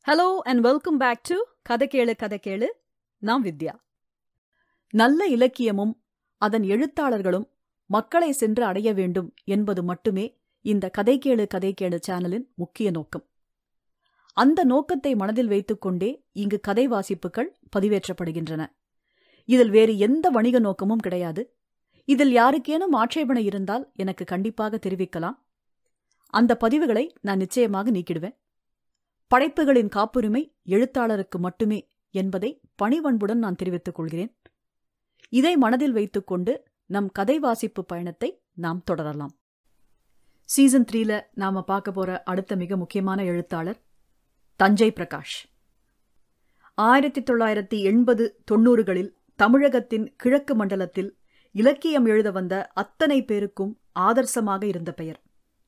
hello and welcome back to கதை கேளு கதை கேளு நான் வித்யா நல்ல இலக்கியமும் அதன் எழுத்தாளர்களும் மக்களை சென்று அடைய வேண்டும் என்பது மட்டுமே இந்த கதை கேளு கதை கேளு சேனலின் முக்கிய நோக்கம் அந்த நோக்கத்தை மனதில் வைத்துக்கொண்டே இங்கு கதை வாசிப்புகள் பதிவேற்றப்படுகின்றன இதில் வேறு எந்த வணிக நோக்கமும் கிடையாது இதில் யாருக்கேனும் ஆட்சேபனை இருந்தால் எனக்கு கண்டிப்பாக தெரிவிக்கலாம் அந்த பதிவுகளை நான் நிச்சயமாக நீக்கிடுவேன் படைப்புகளின் காப்புரிமை எழுத்தாளருக்கு மட்டுமே என்பதை பணிவன்புடன் நான் தெரிவித்துக் கொள்கிறேன் இதை மனதில் வைத்துக்கொண்டு நம் கதை வாசிப்பு பயணத்தை நாம் தொடரலாம் சீசன் த்ரீல நாம பார்க்க போற அடுத்த மிக முக்கியமான எழுத்தாளர் தஞ்சை பிரகாஷ் ஆயிரத்தி தொள்ளாயிரத்தி எண்பது தொன்னூறுகளில் தமிழகத்தின் கிழக்கு மண்டலத்தில் இலக்கியம் எழுத வந்த அத்தனை பேருக்கும் ஆதர்சமாக இருந்த பெயர்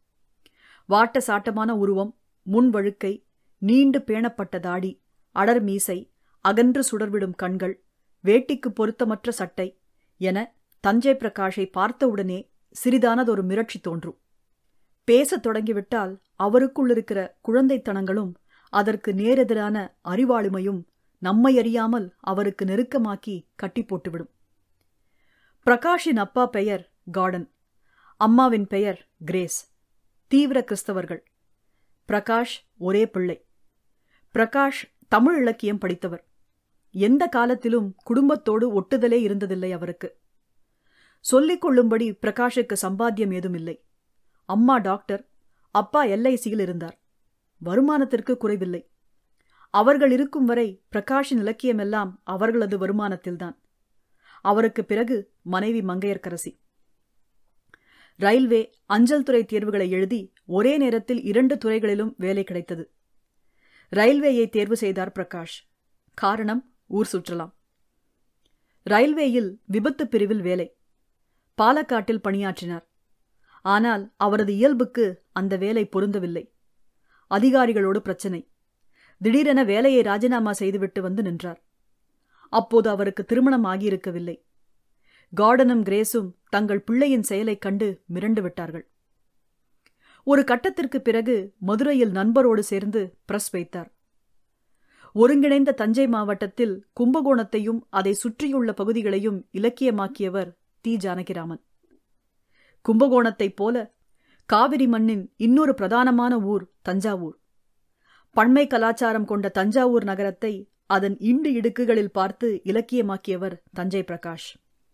வாட்ட சாட்டமான உருவம் முன்வழுக்கை நீண்டு பேணப்பட்ட தாடி அடர் மீசை அகன்று சுடர்விடும் கண்கள் வேட்டிக்கு பொருத்தமற்ற சட்டை என தஞ்சை பிரகாஷை பார்த்தவுடனே சிறிதானதொரு மிரட்சி தோன்றும் பேசத் தொடங்கிவிட்டால் அவருக்குள் இருக்கிற குழந்தைத்தனங்களும் அதற்கு நேரெதிரான அறிவாளுமையும் நம்மை அறியாமல் அவருக்கு நெருக்கமாக்கி கட்டி போட்டுவிடும் பிரகாஷின் அப்பா பெயர் கார்டன் அம்மாவின் பெயர் கிரேஸ் தீவிர கிறிஸ்தவர்கள் பிரகாஷ் ஒரே பிள்ளை பிரகாஷ் தமிழ் இலக்கியம் படித்தவர் எந்த காலத்திலும் குடும்பத்தோடு ஒட்டுதலே இருந்ததில்லை அவருக்கு சொல்லிக் கொள்ளும்படி பிரகாஷுக்கு சம்பாத்தியம் ஏதுமில்லை அம்மா டாக்டர் அப்பா எல்ஐசியில் இருந்தார் வருமானத்திற்கு குறைவில்லை அவர்கள் இருக்கும் வரை பிரகாஷின் இலக்கியமெல்லாம் அவர்களது வருமானத்தில்தான் அவருக்கு பிறகு மனைவி மங்கையர்க்கரசி ரயில்வே அஞ்சல் துறை தேர்வுகளை எழுதி ஒரே நேரத்தில் இரண்டு துறைகளிலும் வேலை கிடைத்தது ரயில்வேயை தேர்வு செய்தார் பிரகாஷ் காரணம் ஊர் சுற்றலாம் ரயில்வேயில் விபத்து பிரிவில் வேலை பாலக்காட்டில் பணியாற்றினார் ஆனால் அவரது இயல்புக்கு அந்த வேலை பொருந்தவில்லை அதிகாரிகளோடு பிரச்சனை திடீரென வேலையை ராஜினாமா செய்துவிட்டு வந்து நின்றார் அப்போது அவருக்கு திருமணம் ஆகியிருக்கவில்லை கார்டனும் கிரேஸும் தங்கள் பிள்ளையின் செயலைக் கண்டு மிரண்டு விட்டார்கள் ஒரு கட்டத்திற்கு பிறகு மதுரையில் நண்பரோடு சேர்ந்து பிரஸ் வைத்தார் ஒருங்கிணைந்த தஞ்சை மாவட்டத்தில் கும்பகோணத்தையும் அதை சுற்றியுள்ள பகுதிகளையும் இலக்கியமாக்கியவர் தி ஜானகிராமன் கும்பகோணத்தைப் போல காவிரி மண்ணின் இன்னொரு பிரதானமான ஊர் தஞ்சாவூர் பண்மை கலாச்சாரம் கொண்ட தஞ்சாவூர் நகரத்தை அதன் இண்டு இடுக்குகளில் பார்த்து இலக்கியமாக்கியவர் தஞ்சை பிரகாஷ்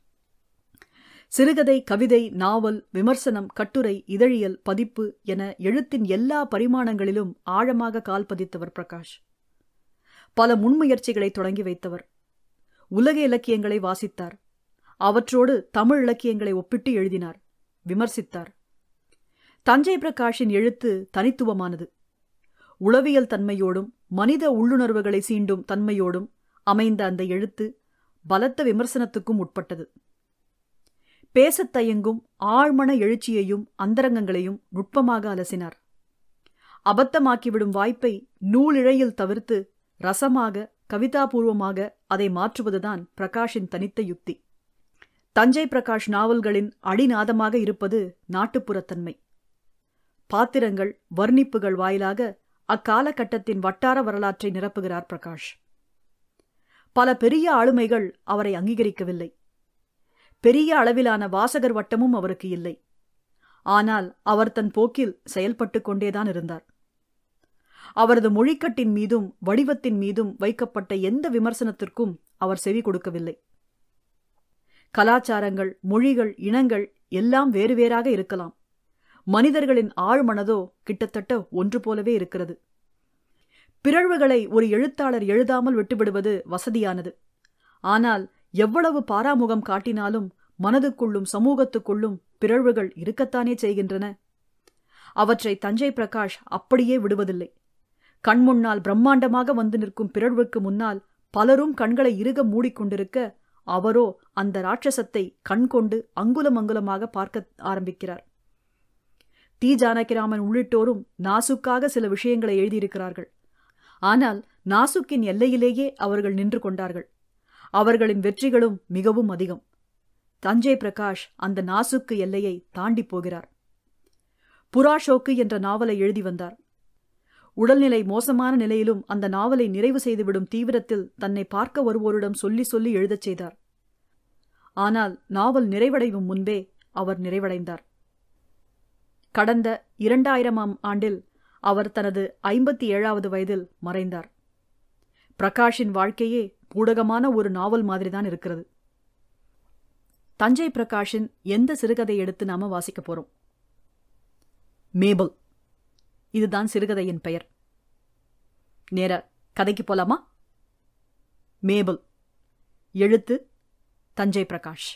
சிறுகதை கவிதை நாவல் விமர்சனம் கட்டுரை இதழியல் பதிப்பு என எழுத்தின் எல்லா பரிமாணங்களிலும் ஆழமாக கால் பதித்தவர் பிரகாஷ் பல முன்முயற்சிகளை தொடங்கி வைத்தவர் உலக இலக்கியங்களை வாசித்தார் அவற்றோடு தமிழ் இலக்கியங்களை ஒப்பிட்டு எழுதினார் விமர்சித்தார் தஞ்சை பிரகாஷின் எழுத்து தனித்துவமானது உளவியல் தன்மையோடும் மனித உள்ளுணர்வுகளை சீண்டும் தன்மையோடும் அமைந்த அந்த எழுத்து பலத்த விமர்சனத்துக்கும் உட்பட்டது பேசத் தயங்கும் ஆழ்மன எழுச்சியையும் அந்தரங்கங்களையும் நுட்பமாக அலசினார் அபத்தமாக்கிவிடும் வாய்ப்பை நூலிழையில் தவிர்த்து ரசமாக கவிதாபூர்வமாக அதை மாற்றுவதுதான் பிரகாஷின் தனித்த யுக்தி தஞ்சை பிரகாஷ் நாவல்களின் அடிநாதமாக இருப்பது நாட்டுப்புறத்தன்மை பாத்திரங்கள் வர்ணிப்புகள் வாயிலாக அக்காலகட்டத்தின் வட்டார வரலாற்றை நிரப்புகிறார் பிரகாஷ் பல பெரிய ஆளுமைகள் அவரை அங்கீகரிக்கவில்லை பெரிய அளவிலான வாசகர் வட்டமும் அவருக்கு இல்லை ஆனால் அவர் தன் போக்கில் செயல்பட்டு கொண்டேதான் இருந்தார் அவரது மொழிக்கட்டின் மீதும் வடிவத்தின் மீதும் வைக்கப்பட்ட எந்த விமர்சனத்திற்கும் அவர் செவி கொடுக்கவில்லை கலாச்சாரங்கள் மொழிகள் இனங்கள் எல்லாம் வேறு வேறாக இருக்கலாம் மனிதர்களின் ஆழ்மனதோ கிட்டத்தட்ட ஒன்று போலவே இருக்கிறது பிறழ்வுகளை ஒரு எழுத்தாளர் எழுதாமல் விட்டுவிடுவது வசதியானது ஆனால் எவ்வளவு பாராமுகம் காட்டினாலும் மனதுக்குள்ளும் சமூகத்துக்குள்ளும் பிறழ்வுகள் இருக்கத்தானே செய்கின்றன அவற்றை தஞ்சை பிரகாஷ் அப்படியே விடுவதில்லை கண்முன்னால் பிரம்மாண்டமாக வந்து நிற்கும் பிறழ்வுக்கு முன்னால் பலரும் கண்களை இறுக மூடிக்கொண்டிருக்க அவரோ அந்த ராட்சசத்தை கண் கொண்டு அங்குலம் அங்குலமாக பார்க்க ஆரம்பிக்கிறார் தி ஜானகிராமன் உள்ளிட்டோரும் நாசுக்காக சில விஷயங்களை எழுதியிருக்கிறார்கள் ஆனால் நாசுக்கின் எல்லையிலேயே அவர்கள் நின்று கொண்டார்கள் அவர்களின் வெற்றிகளும் மிகவும் அதிகம் தஞ்சை பிரகாஷ் அந்த நாசுக்கு எல்லையை தாண்டி போகிறார் புறாஷோக்கு என்ற நாவலை எழுதி வந்தார் உடல்நிலை மோசமான நிலையிலும் அந்த நாவலை நிறைவு செய்துவிடும் தீவிரத்தில் தன்னை பார்க்க வருவோரிடம் சொல்லி சொல்லி எழுதச் செய்தார் ஆனால் நாவல் நிறைவடையும் முன்பே அவர் நிறைவடைந்தார் கடந்த இரண்டாயிரமாம் ஆண்டில் அவர் தனது ஐம்பத்தி ஏழாவது வயதில் மறைந்தார் பிரகாஷின் வாழ்க்கையே பூடகமான ஒரு நாவல் மாதிரிதான் இருக்கிறது தஞ்சை பிரகாஷின் எந்த சிறுகதை எடுத்து நாம வாசிக்க போறோம் மேபல் இதுதான் சிறுகதையின் பெயர் நேர கதைக்கு போலாமா மேபல் எழுத்து தஞ்சை பிரகாஷ்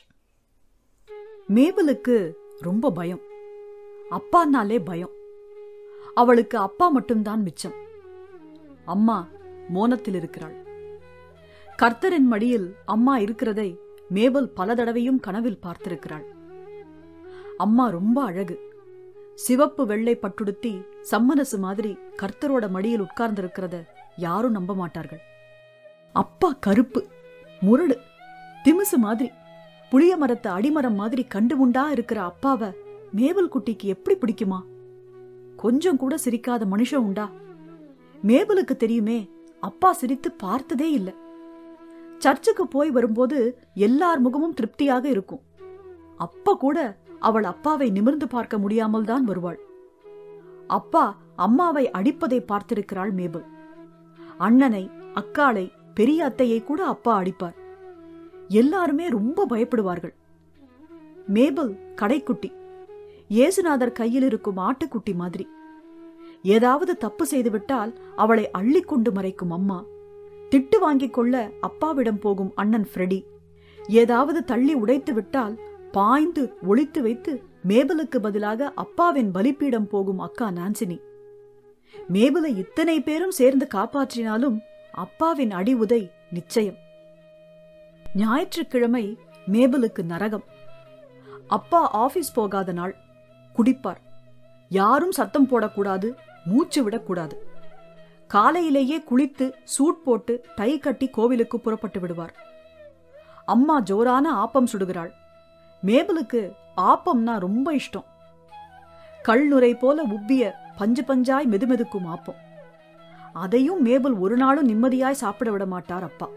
மேபலுக்கு ரொம்ப பயம் அப்பானாலே பயம் அவளுக்கு அப்பா மட்டும்தான் மிச்சம் அம்மா மோனத்தில் இருக்கிறாள் கர்த்தரின் மடியில் அம்மா இருக்கிறதை மேபல் பல தடவையும் கனவில் பார்த்திருக்கிறாள் அம்மா ரொம்ப அழகு சிவப்பு வெள்ளை பட்டுடுத்தி சம்மனசு மாதிரி கர்த்தரோட மடியில் உட்கார்ந்திருக்கிறத யாரும் நம்ப மாட்டார்கள் அப்பா கருப்பு முரடு திமிசு மாதிரி புளிய மரத்து அடிமரம் மாதிரி கண்டு உண்டா இருக்கிற அப்பாவ மேபல் குட்டிக்கு எப்படி பிடிக்குமா கொஞ்சம் கூட சிரிக்காத மனுஷன் உண்டா மேபலுக்கு தெரியுமே அப்பா சிரித்து பார்த்ததே இல்லை சர்ச்சுக்கு போய் வரும்போது எல்லார் முகமும் திருப்தியாக இருக்கும் அப்ப கூட அவள் அப்பாவை நிமிர்ந்து பார்க்க முடியாமல் தான் வருவாள் அப்பா அம்மாவை அடிப்பதை பார்த்திருக்கிறாள் மேபல் அண்ணனை அக்காளை பெரிய அத்தையை கூட அப்பா அடிப்பார் எல்லாருமே ரொம்ப பயப்படுவார்கள் மேபல் கடைக்குட்டி இயேசுநாதர் கையில் இருக்கும் ஆட்டுக்குட்டி மாதிரி ஏதாவது தப்பு செய்துவிட்டால் அவளை அள்ளிக்கொண்டு மறைக்கும் அம்மா திட்டு வாங்கிக் கொள்ள அப்பாவிடம் போகும் அண்ணன் ஃப்ரெடி ஏதாவது தள்ளி உடைத்து விட்டால் பாய்ந்து ஒளித்து வைத்து மேபலுக்கு பதிலாக அப்பாவின் பலிப்பீடம் போகும் அக்கா நான்சினி மேபலை இத்தனை பேரும் சேர்ந்து காப்பாற்றினாலும் அப்பாவின் அடி உதை நிச்சயம் ஞாயிற்றுக்கிழமை மேபலுக்கு நரகம் அப்பா ஆபீஸ் போகாத நாள் குடிப்பார் யாரும் சத்தம் போடக்கூடாது மூச்சு விடக்கூடாது காலையிலேயே குளித்து சூட் போட்டு டை கட்டி கோவிலுக்கு புறப்பட்டு விடுவார் அம்மா ஜோரான ஆப்பம் சுடுகிறாள் மேபலுக்கு ஆப்பம்னா ரொம்ப இஷ்டம் கள்நுரை போல உப்பிய பஞ்சு பஞ்சாய் மெதுமெதுக்கும் ஆப்பம் அதையும் மேபல் ஒரு நாளும் நிம்மதியாய் சாப்பிட விட மாட்டார் அப்பா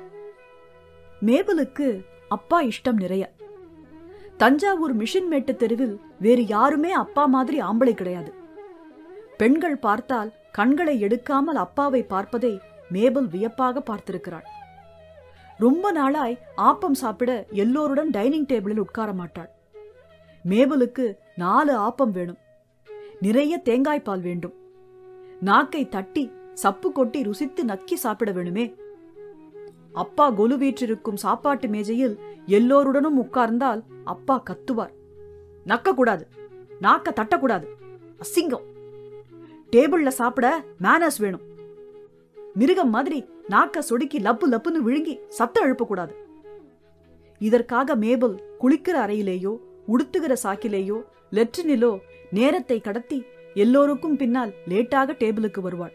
மேபலுக்கு அப்பா இஷ்டம் நிறைய தஞ்சாவூர் மிஷின் மேட்டு தெருவில் வேறு யாருமே அப்பா மாதிரி ஆம்பளை கிடையாது பெண்கள் பார்த்தால் கண்களை எடுக்காமல் அப்பாவை பார்ப்பதை மேபல் வியப்பாக பார்த்திருக்கிறாள் ரொம்ப நாளாய் ஆப்பம் சாப்பிட எல்லோருடன் டைனிங் டேபிளில் உட்கார மாட்டாள் மேபலுக்கு நாலு ஆப்பம் வேணும் நிறைய தேங்காய் பால் வேண்டும் நாக்கை தட்டி சப்பு கொட்டி ருசித்து நக்கி சாப்பிட வேணுமே அப்பா கொலு வீற்றிருக்கும் சாப்பாட்டு மேஜையில் எல்லோருடனும் உட்கார்ந்தால் அப்பா கத்துவார் நக்க கூடாது நாக்க தட்டக்கூடாது அசிங்கம் டேபிள்ல சாப்பிட மேனர்ஸ் வேணும் மிருகம் மாதிரி நாக்க சொடுக்கி லப்பு லப்புன்னு விழுங்கி சத்தம் எழுப்பக்கூடாது இதற்காக மேபல் குளிக்கிற அறையிலேயோ உடுத்துகிற சாக்கிலேயோ லெட்ரினிலோ நேரத்தை கடத்தி எல்லோருக்கும் பின்னால் லேட்டாக டேபிளுக்கு வருவாள்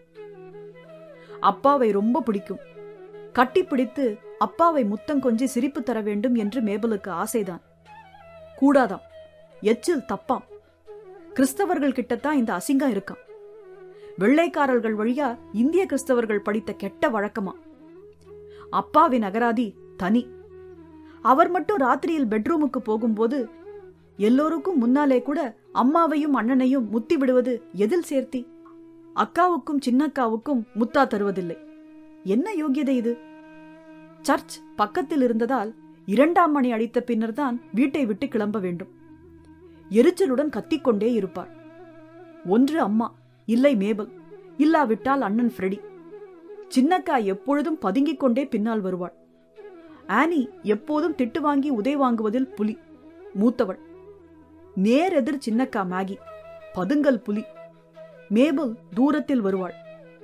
அப்பாவை ரொம்ப பிடிக்கும் கட்டிப்பிடித்து அப்பாவை முத்தம் கொஞ்சி சிரிப்பு தர வேண்டும் என்று மேபலுக்கு ஆசைதான் கூடாதாம் எச்சில் தப்பாம் கிறிஸ்தவர்கள் கிட்டத்தான் இந்த அசிங்கம் இருக்கான் வெள்ளைக்காரர்கள் வழியா இந்திய கிறிஸ்தவர்கள் படித்த கெட்ட வழக்கமா அப்பாவின் அகராதி தனி அவர் மட்டும் ராத்திரியில் பெட்ரூமுக்கு போகும்போது எல்லோருக்கும் முன்னாலே கூட அம்மாவையும் அண்ணனையும் முத்தி விடுவது எதில் சேர்த்தி அக்காவுக்கும் சின்னக்காவுக்கும் முத்தா தருவதில்லை என்ன யோகியதை இது சர்ச் பக்கத்தில் இருந்ததால் இரண்டாம் மணி அடித்த பின்னர் தான் வீட்டை விட்டு கிளம்ப வேண்டும் எரிச்சலுடன் கத்திக்கொண்டே இருப்பார் ஒன்று அம்மா இல்லை மேபல் இல்லாவிட்டால் அண்ணன் ஃப்ரெடி சின்னக்கா எப்பொழுதும் பதுங்கிக் கொண்டே பின்னால் வருவாள் ஆனி எப்போதும் திட்டு வாங்கி உதை வாங்குவதில் புலி மூத்தவள் நேர் எதிர் சின்னக்கா மேகி பதுங்கல் புலி மேபல் தூரத்தில் வருவாள்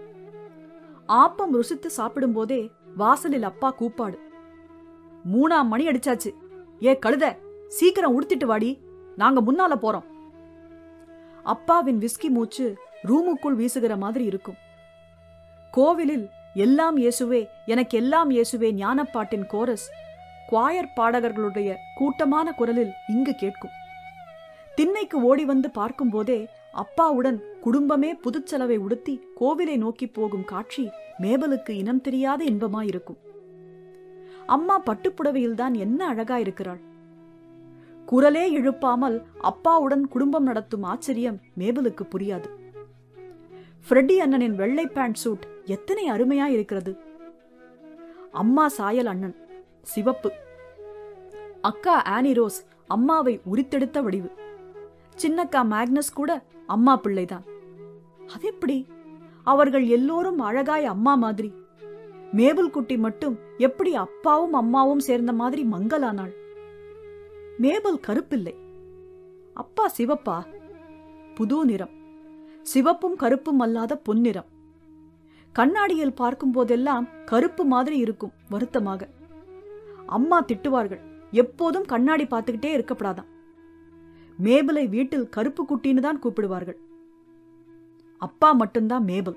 ஆப்பம் ருசித்து சாப்பிடும்போதே வாசலில் அப்பா கூப்பாடு மூணாம் மணி அடிச்சாச்சு ஏ கழுத சீக்கிரம் உடுத்திட்டு வாடி நாங்க முன்னால போறோம் அப்பாவின் விஸ்கி மூச்சு ரூமுக்குள் வீசுகிற மாதிரி இருக்கும் கோவிலில் எல்லாம் இயேசுவே எனக்கு எல்லாம் இயேசுவே ஞானப்பாட்டின் கோரஸ் குவாயர் பாடகர்களுடைய கூட்டமான குரலில் இங்கு கேட்கும் திண்ணைக்கு ஓடி வந்து பார்க்கும்போதே அப்பாவுடன் குடும்பமே புதுச்செலவை உடுத்தி கோவிலை நோக்கி போகும் காட்சி மேபலுக்கு இனம் தெரியாத இன்பமாயிருக்கும் அம்மா பட்டுப்புடவையில்தான் என்ன அழகா இருக்கிறாள் குரலே எழுப்பாமல் அப்பாவுடன் குடும்பம் நடத்தும் ஆச்சரியம் மேபலுக்கு புரியாது ஃப்ரெட்டி அண்ணனின் வெள்ளை பேண்ட் சூட் எத்தனை அருமையா இருக்கிறது அம்மா சாயல் அண்ணன் சிவப்பு அக்கா ஆனி ரோஸ் அம்மாவை உரித்தெடுத்த வடிவு சின்னக்கா மேக்னஸ் கூட அம்மா பிள்ளைதான் அதெப்படி அவர்கள் எல்லோரும் அழகாய் அம்மா மாதிரி மேபுல் குட்டி மட்டும் எப்படி அப்பாவும் அம்மாவும் சேர்ந்த மாதிரி மங்கலானாள் மேபல் கருப்பில்லை அப்பா சிவப்பா புது நிறம் சிவப்பும் கருப்பும் அல்லாத பொன்னிறம் கண்ணாடியில் பார்க்கும் போதெல்லாம் கருப்பு மாதிரி இருக்கும் வருத்தமாக அம்மா திட்டுவார்கள் எப்போதும் கண்ணாடி பார்த்துக்கிட்டே இருக்கப்படாதான் மேபலை வீட்டில் கருப்பு குட்டின்னு தான் கூப்பிடுவார்கள் அப்பா மட்டும்தான் மேபல்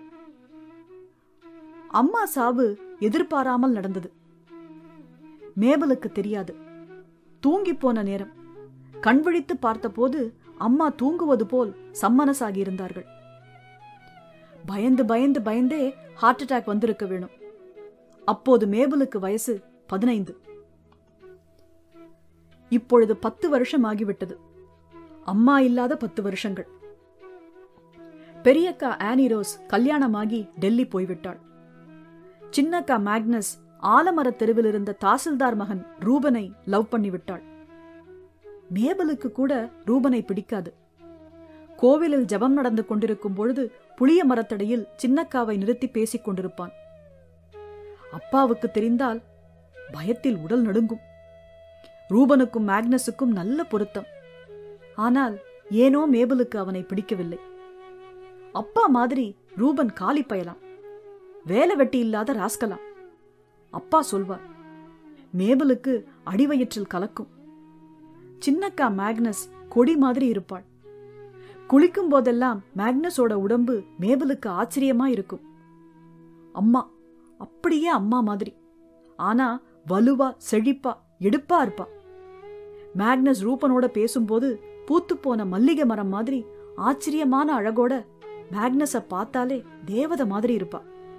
அம்மா சாவு எதிர்பாராமல் நடந்தது மேபலுக்கு தெரியாது தூங்கி போன நேரம் கண் விழித்து பார்த்தபோது அம்மா தூங்குவது போல் சம்மனசாகி இருந்தார்கள் பயந்து பயந்து பயந்தே ஹார்ட் அட்டாக் வந்திருக்க வேணும் அப்போது மேபலுக்கு வயசு பதினைந்து இப்பொழுது பத்து வருஷம் ஆகிவிட்டது அம்மா இல்லாத பத்து வருஷங்கள் பெரியக்கா ஆனி ரோஸ் கல்யாணமாகி டெல்லி போய்விட்டாள் சின்னக்கா மேக்னஸ் ஆலமரத் தெருவில் இருந்த தாசில்தார் மகன் ரூபனை லவ் பண்ணிவிட்டாள் மேபலுக்கு கூட ரூபனை பிடிக்காது கோவிலில் ஜெபம் நடந்து கொண்டிருக்கும் பொழுது புளிய மரத்தடியில் சின்னக்காவை நிறுத்தி பேசிக் கொண்டிருப்பான் அப்பாவுக்கு தெரிந்தால் பயத்தில் உடல் நடுங்கும் ரூபனுக்கும் மேக்னஸுக்கும் நல்ல பொருத்தம் ஆனால் ஏனோ மேபலுக்கு அவனை பிடிக்கவில்லை அப்பா மாதிரி ரூபன் காலி பயலாம் வேலை வெட்டி இல்லாத ராஸ்கலாம் அப்பா சொல்வார் மேபலுக்கு அடிவயிற்றில் கலக்கும் சின்னக்கா மேக்னஸ் கொடி மாதிரி இருப்பாள் குளிக்கும் போதெல்லாம் மேக்னஸோட உடம்பு மேபலுக்கு ஆச்சரியமா இருக்கும் அம்மா அப்படியே அம்மா மாதிரி ஆனா வலுவா செழிப்பா எடுப்பா இருப்பா மேக்னஸ் ரூபனோட பேசும்போது பூத்துப்போன மல்லிகை மரம் மாதிரி ஆச்சரியமான அழகோட மேக்னஸ பார்த்தாலே தேவதை மாதிரி இருப்பா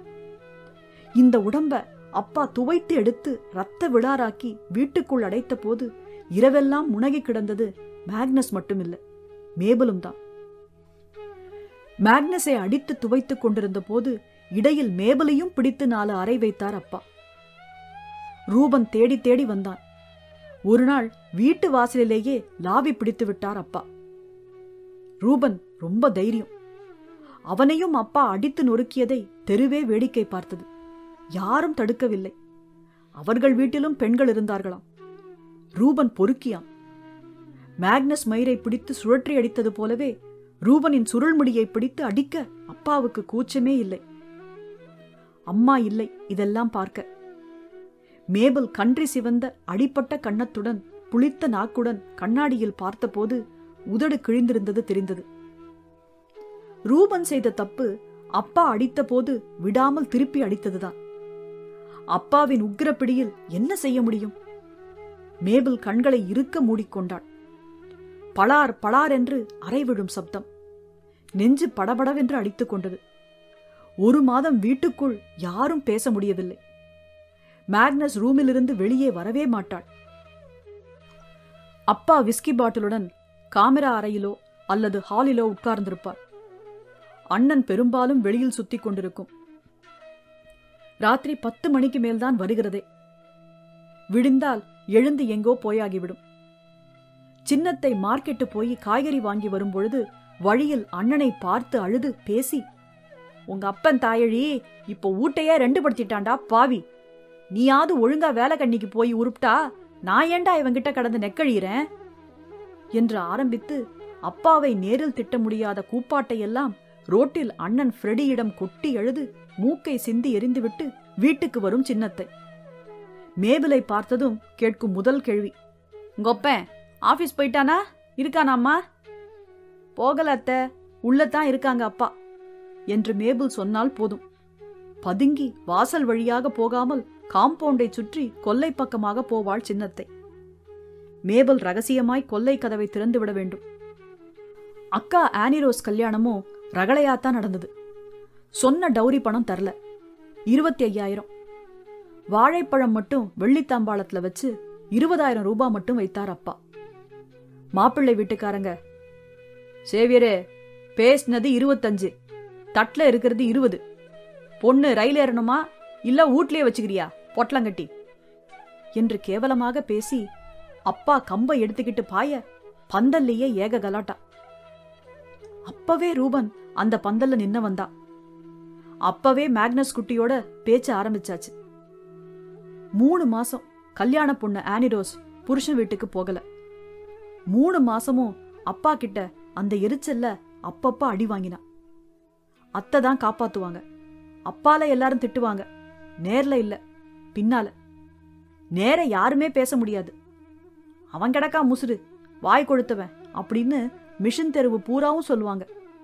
இந்த உடம்ப அப்பா துவைத்து எடுத்து ரத்த விழாராக்கி வீட்டுக்குள் அடைத்த போது இரவெல்லாம் முனகி கிடந்தது மேக்னஸ் மட்டுமில்ல மேபலும் தான் மேக்னஸை அடித்து துவைத்துக் கொண்டிருந்த போது இடையில் மேபலையும் பிடித்து நாலு அறை வைத்தார் அப்பா ரூபன் தேடி தேடி வந்தான் ஒரு நாள் வீட்டு வாசலிலேயே லாவி பிடித்து விட்டார் அப்பா ரூபன் ரொம்ப தைரியம் அவனையும் அப்பா அடித்து நொறுக்கியதை தெருவே வேடிக்கை பார்த்தது யாரும் தடுக்கவில்லை அவர்கள் வீட்டிலும் பெண்கள் இருந்தார்களாம் ரூபன் பொறுக்கியாம் மேக்னஸ் மயிரை பிடித்து சுழற்றி அடித்தது போலவே ரூபனின் சுருள்முடியை பிடித்து அடிக்க அப்பாவுக்கு கூச்சமே இல்லை அம்மா இல்லை இதெல்லாம் பார்க்க மேபல் கன்றி சிவந்த அடிப்பட்ட கன்னத்துடன் புளித்த நாக்குடன் கண்ணாடியில் பார்த்தபோது உதடு கிழிந்திருந்தது தெரிந்தது ரூபன் செய்த தப்பு அப்பா அடித்தபோது விடாமல் திருப்பி அடித்ததுதான் அப்பாவின் உக்கிரப்பிடியில் என்ன செய்ய முடியும் மேபிள் கண்களை இறுக்க மூடிக்கொண்டாள் பளார் பளார் என்று அறை விழும் சப்தம் நெஞ்சு படபடவென்று அடித்துக் கொண்டது ஒரு மாதம் வீட்டுக்குள் யாரும் பேச முடியவில்லை மேக்னஸ் ரூமிலிருந்து வெளியே வரவே மாட்டாள் அப்பா விஸ்கி பாட்டிலுடன் காமெரா அறையிலோ அல்லது ஹாலிலோ உட்கார்ந்திருப்பார் அண்ணன் பெரும்பாலும் வெளியில் சுத்திக் கொண்டிருக்கும் ராத்திரி பத்து மணிக்கு மேல்தான் வருகிறதே விடிந்தால் எழுந்து எங்கோ போயாகிவிடும் சின்னத்தை மார்க்கெட்டு போய் காய்கறி வாங்கி வரும் பொழுது வழியில் அண்ணனை பார்த்து அழுது பேசி உங்க அப்பன் தாயழி இப்போ ஊட்டையே ரெண்டு படுத்திட்டான்டா பாவி நீயாவது ஒழுங்கா வேலை கண்ணிக்கு போய் உருப்டா நான் ஏண்டா இவங்கிட்ட கடந்து நெக்கழிகிறேன் என்று ஆரம்பித்து அப்பாவை நேரில் திட்ட முடியாத கூப்பாட்டையெல்லாம் ரோட்டில் அண்ணன் ஃப்ரெடியிடம் கொட்டி அழுது மூக்கை சிந்தி எரிந்துவிட்டு வீட்டுக்கு வரும் சின்னத்தை மேபிலை பார்த்ததும் கேட்கும் முதல் கேள்வி உங்கொப்பன் ஆபீஸ் போயிட்டானா இருக்கானாம்மா போகல அத்தை உள்ளத்தான் இருக்காங்க அப்பா என்று மேபிள் சொன்னால் போதும் பதுங்கி வாசல் வழியாக போகாமல் காம்பவுண்டை சுற்றி கொல்லை பக்கமாக போவாள் சின்னத்தை மேபல் ரகசியமாய் கொல்லை கதவை திறந்துவிட வேண்டும் அக்கா ஆனிரோஸ் கல்யாணமும் ரகளையாத்தான் நடந்தது சொன்ன டௌரி பணம் தரல இருபத்தி ஐயாயிரம் வாழைப்பழம் மட்டும் வெள்ளித்தாம்பாளத்துல வச்சு இருபதாயிரம் ரூபாய் மட்டும் வைத்தார் அப்பா மாப்பிள்ளை வீட்டுக்காரங்க சேவியரே பேசினது இருபத்தஞ்சு தட்டில் இருக்கிறது இருபது பொண்ணு ரயில் ஏறணுமா இல்ல வீட்லயே வச்சுக்கிறியா பொட்டலங்கட்டி என்று கேவலமாக பேசி அப்பா கம்பை எடுத்துக்கிட்டு பாய பந்தல்லையே ஏக கலாட்டா அப்பவே ரூபன் அந்த பந்தல்ல நின்ன வந்தா அப்பவே மேக்னஸ் குட்டியோட பேச்ச ஆரம்பிச்சாச்சு மூணு மாசம் கல்யாண பொண்ணு ஆனிரோஸ் புருஷன் வீட்டுக்கு போகல மூணு மாசமும் அப்பா கிட்ட அந்த எரிச்சல்ல அப்பப்ப அடி வாங்கினா அத்தை தான் காப்பாத்துவாங்க அப்பால எல்லாரும் திட்டுவாங்க நேர்ல இல்ல பின்னால நேர யாருமே பேச முடியாது அவன் கிடக்கா முசுடு வாய் கொழுத்தவன் அப்படின்னு மிஷின் தெருவு பூராவும் சொல்லுவாங்க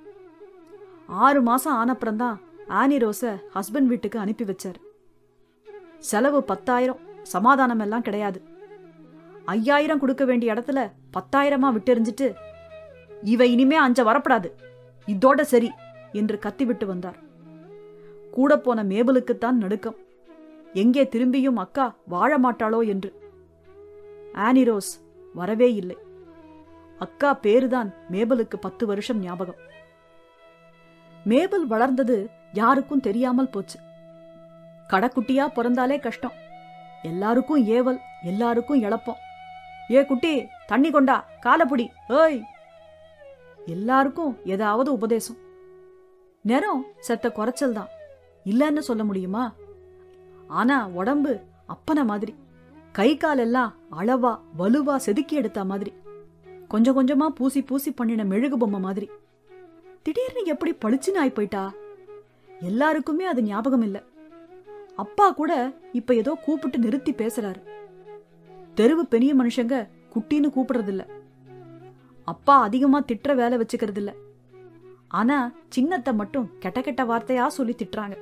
ஆறு மாசம் ஆனப்புறம்தான் ஆனி ரோஸ ஹஸ்பண்ட் வீட்டுக்கு அனுப்பி வச்சாரு செலவு பத்தாயிரம் சமாதானம் எல்லாம் கிடையாது ஐயாயிரம் கொடுக்க வேண்டிய இடத்துல பத்தாயிரமா விட்டெறிஞ்சிட்டு இவ இனிமே அஞ்ச வரப்படாது இதோட சரி என்று கத்திவிட்டு வந்தார் கூட போன மேபலுக்குத்தான் நடுக்கம் எங்கே திரும்பியும் அக்கா வாழ மாட்டாளோ என்று ஆனிரோஸ் வரவே இல்லை அக்கா பேருதான் மேபலுக்கு பத்து வருஷம் ஞாபகம் மேபல் வளர்ந்தது யாருக்கும் தெரியாமல் போச்சு கடைக்குட்டியா பிறந்தாலே கஷ்டம் எல்லாருக்கும் ஏவல் எல்லாருக்கும் இழப்பம் ஏ குட்டி தண்ணி கொண்டா காலப்புடி ஏய் எல்லாருக்கும் ஏதாவது உபதேசம் நேரம் செத்த குறைச்சல் தான் இல்லைன்னு சொல்ல முடியுமா ஆனா உடம்பு அப்பன மாதிரி கை கால் எல்லாம் அளவா வலுவா செதுக்கி எடுத்த மாதிரி கொஞ்சம் கொஞ்சமா பூசி பூசி பண்ணின மெழுகு பொம்மை மாதிரி திடீர்னு எப்படி பளிச்சுன்னு ஆயி போயிட்டா எல்லாருக்குமே அது ஞாபகம் இல்ல அப்பா கூட இப்ப ஏதோ கூப்பிட்டு நிறுத்தி பேசுறாரு தெருவு பெரிய மனுஷங்க குட்டின்னு கூப்பிடுறது இல்ல அப்பா அதிகமா திட்டுற வேலை வச்சுக்கிறது இல்ல ஆனா சின்னத்தை மட்டும் கெட்ட கெட்ட வார்த்தையா சொல்லி திட்டுறாங்க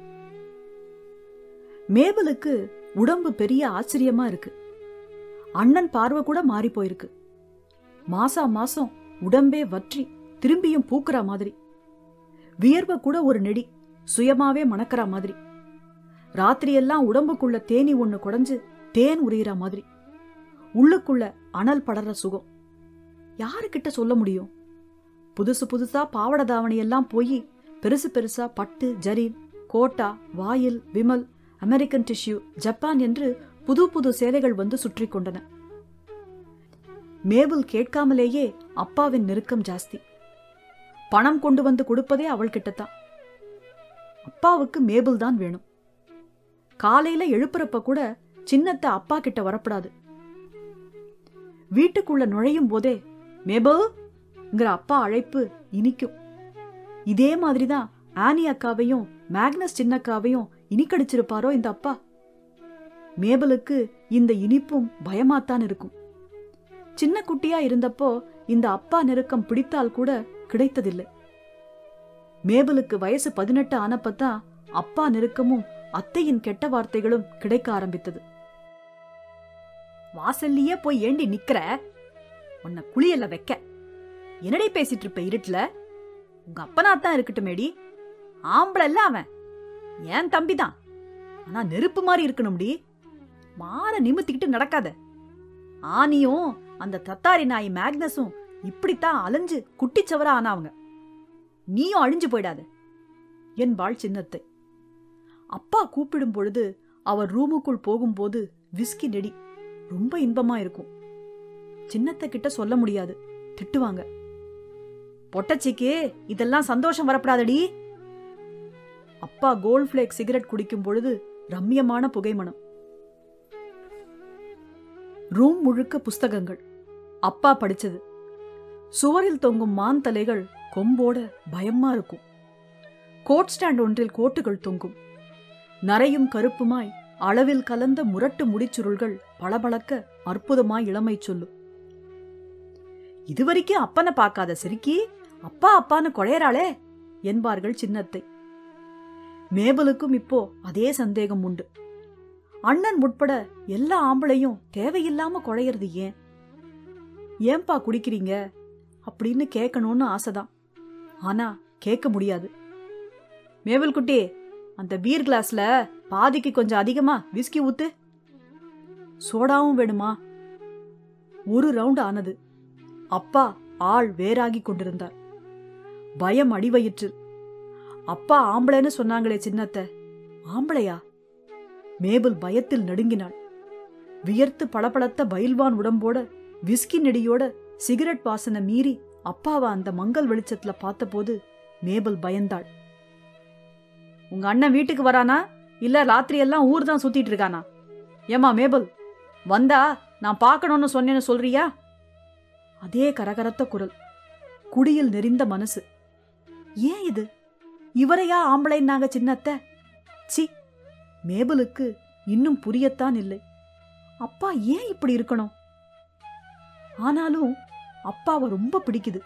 மேபலுக்கு உடம்பு பெரிய ஆச்சரியமா இருக்கு அண்ணன் பார்வை கூட மாறி போயிருக்கு மாசா மாசம் உடம்பே வற்றி திரும்பியும் பூக்குற மாதிரி வியர்வை கூட ஒரு நெடி சுயமாவே மணக்கிற மாதிரி ராத்திரியெல்லாம் உடம்புக்குள்ள தேனி ஒண்ணு குடைஞ்சு தேன் உரியிற மாதிரி உள்ளுக்குள்ள அனல் படற சுகம் யாருக்கிட்ட சொல்ல முடியும் புதுசு புதுசா பாவட தாவணியெல்லாம் போய் பெருசு பெருசா பட்டு ஜரீன் கோட்டா வாயில் விமல் அமெரிக்கன் டிஷ்யூ ஜப்பான் என்று புது புது சேலைகள் வந்து சுற்றி கொண்டன மேபுல் கேட்காமலேயே அப்பாவின் நெருக்கம் ஜாஸ்தி பணம் கொண்டு வந்து கொடுப்பதே அவள் கிட்டத்தான் அப்பாவுக்கு மேபுல் தான் வேணும் காலையில எழுப்புறப்ப கூட சின்னத்தை அப்பா கிட்ட வரப்படாது வீட்டுக்குள்ள நுழையும் போதே மேபுங்கிற அப்பா அழைப்பு இனிக்கும் இதே மாதிரிதான் ஆனி அக்காவையும் மேக்னஸ் சின்னக்காவையும் இனிக்கடிச்சிருப்பாரோ இந்த அப்பா மேபலுக்கு இந்த இனிப்பும் பயமாத்தான் இருக்கும் சின்ன குட்டியா இருந்தப்போ இந்த அப்பா நெருக்கம் பிடித்தால் கூட கிடைத்ததில்லை மேபலுக்கு வயசு பதினெட்டு ஆனப்பத்தான் அப்பா நெருக்கமும் அத்தையின் கெட்ட வார்த்தைகளும் கிடைக்க ஆரம்பித்தது வாசல்லையே போய் ஏண்டி நிக்கிற உன்னை குளியல்ல வைக்க என்னடி பேசிட்டு இருப்ப இருட்டுல உங்க அப்பனாத்தான் இருக்கட்டுமேடி ஆம்பளை இல்ல அவன் ஏன் தம்பிதான் ஆனா நெருப்பு மாதிரி இருக்கணும்டி மாற நிமித்திக்கிட்டு நடக்காத ஆனியும் அந்த தத்தாரி நாய் மேக்னஸும் இப்படித்தான் அலைஞ்சு குட்டிச்சவரா ஆனாவங்க நீயும் அழிஞ்சு போயிடாத என்பாள் சின்னத்தை அப்பா கூப்பிடும் பொழுது அவர் ரூமுக்குள் போகும்போது விஸ்கி நெடி ரொம்ப இன்பமா இருக்கும் சின்னத்தை கிட்ட சொல்ல முடியாது திட்டுவாங்க பொட்டச்சிக்கு இதெல்லாம் சந்தோஷம் வரப்படாதடி அப்பா கோல்ட் ஃபிளேக் சிகரெட் குடிக்கும் பொழுது ரம்யமான புகைமணம் ரூம் முழுக்க புஸ்தகங்கள் அப்பா படிச்சது சுவரில் தொங்கும் மான் தலைகள் கொம்போட பயமா இருக்கும் கோட் ஸ்டாண்ட் ஒன்றில் கோட்டுகள் தொங்கும் நரையும் கருப்புமாய் அளவில் கலந்த முரட்டு முடிச்சுருள்கள் பளபளக்க அற்புதமாய் இளமை சொல்லும் இதுவரைக்கும் அப்பனை பார்க்காத சிரிக்கி அப்பா அப்பான்னு குழையறாளே என்பார்கள் சின்னத்தை மேபலுக்கும் இப்போ அதே சந்தேகம் உண்டு அண்ணன் உட்பட எல்லா ஆம்பளையும் தேவையில்லாம குழையறது ஏன் ஏன்பா குடிக்கிறீங்க அப்படின்னு கேட்கணும்னு ஆசைதான் ஆனா கேட்க முடியாது மேவல் குட்டி அந்த பீர் கிளாஸ்ல பாதிக்கு கொஞ்சம் அதிகமா விஸ்கி ஊத்து சோடாவும் வேணுமா ஒரு ரவுண்ட் ஆனது அப்பா ஆள் வேறாகி கொண்டிருந்தார் பயம் அடிவயிற்று அப்பா ஆம்பளைன்னு சொன்னாங்களே சின்னத்த ஆம்பளையா மேபல் பயத்தில் நடுங்கினாள் வியர்த்து பளபளத்த பயில்வான் உடம்போட விஸ்கி நெடியோட சிகரெட் வாசனை மீறி அப்பாவை அந்த மங்கல் வெளிச்சத்துல பார்த்தபோது மேபல் பயந்தாள் உங்க அண்ணன் வீட்டுக்கு வரானா இல்ல ராத்திரி எல்லாம் ஊர் தான் சுத்திட்டு இருக்கானா ஏமா மேபல் வந்தா நான் பார்க்கணும்னு சொன்னேன்னு சொல்றியா அதே கரகரத்த குரல் குடியில் நெறிந்த மனசு ஏன் இது இவரையா ஆம்பளைன்னாங்க சின்னத்த சி மேபலுக்கு இன்னும் புரியத்தான் இல்லை அப்பா ஏன் இப்படி இருக்கணும் ஆனாலும் அப்பாவை ரொம்ப பிடிக்குது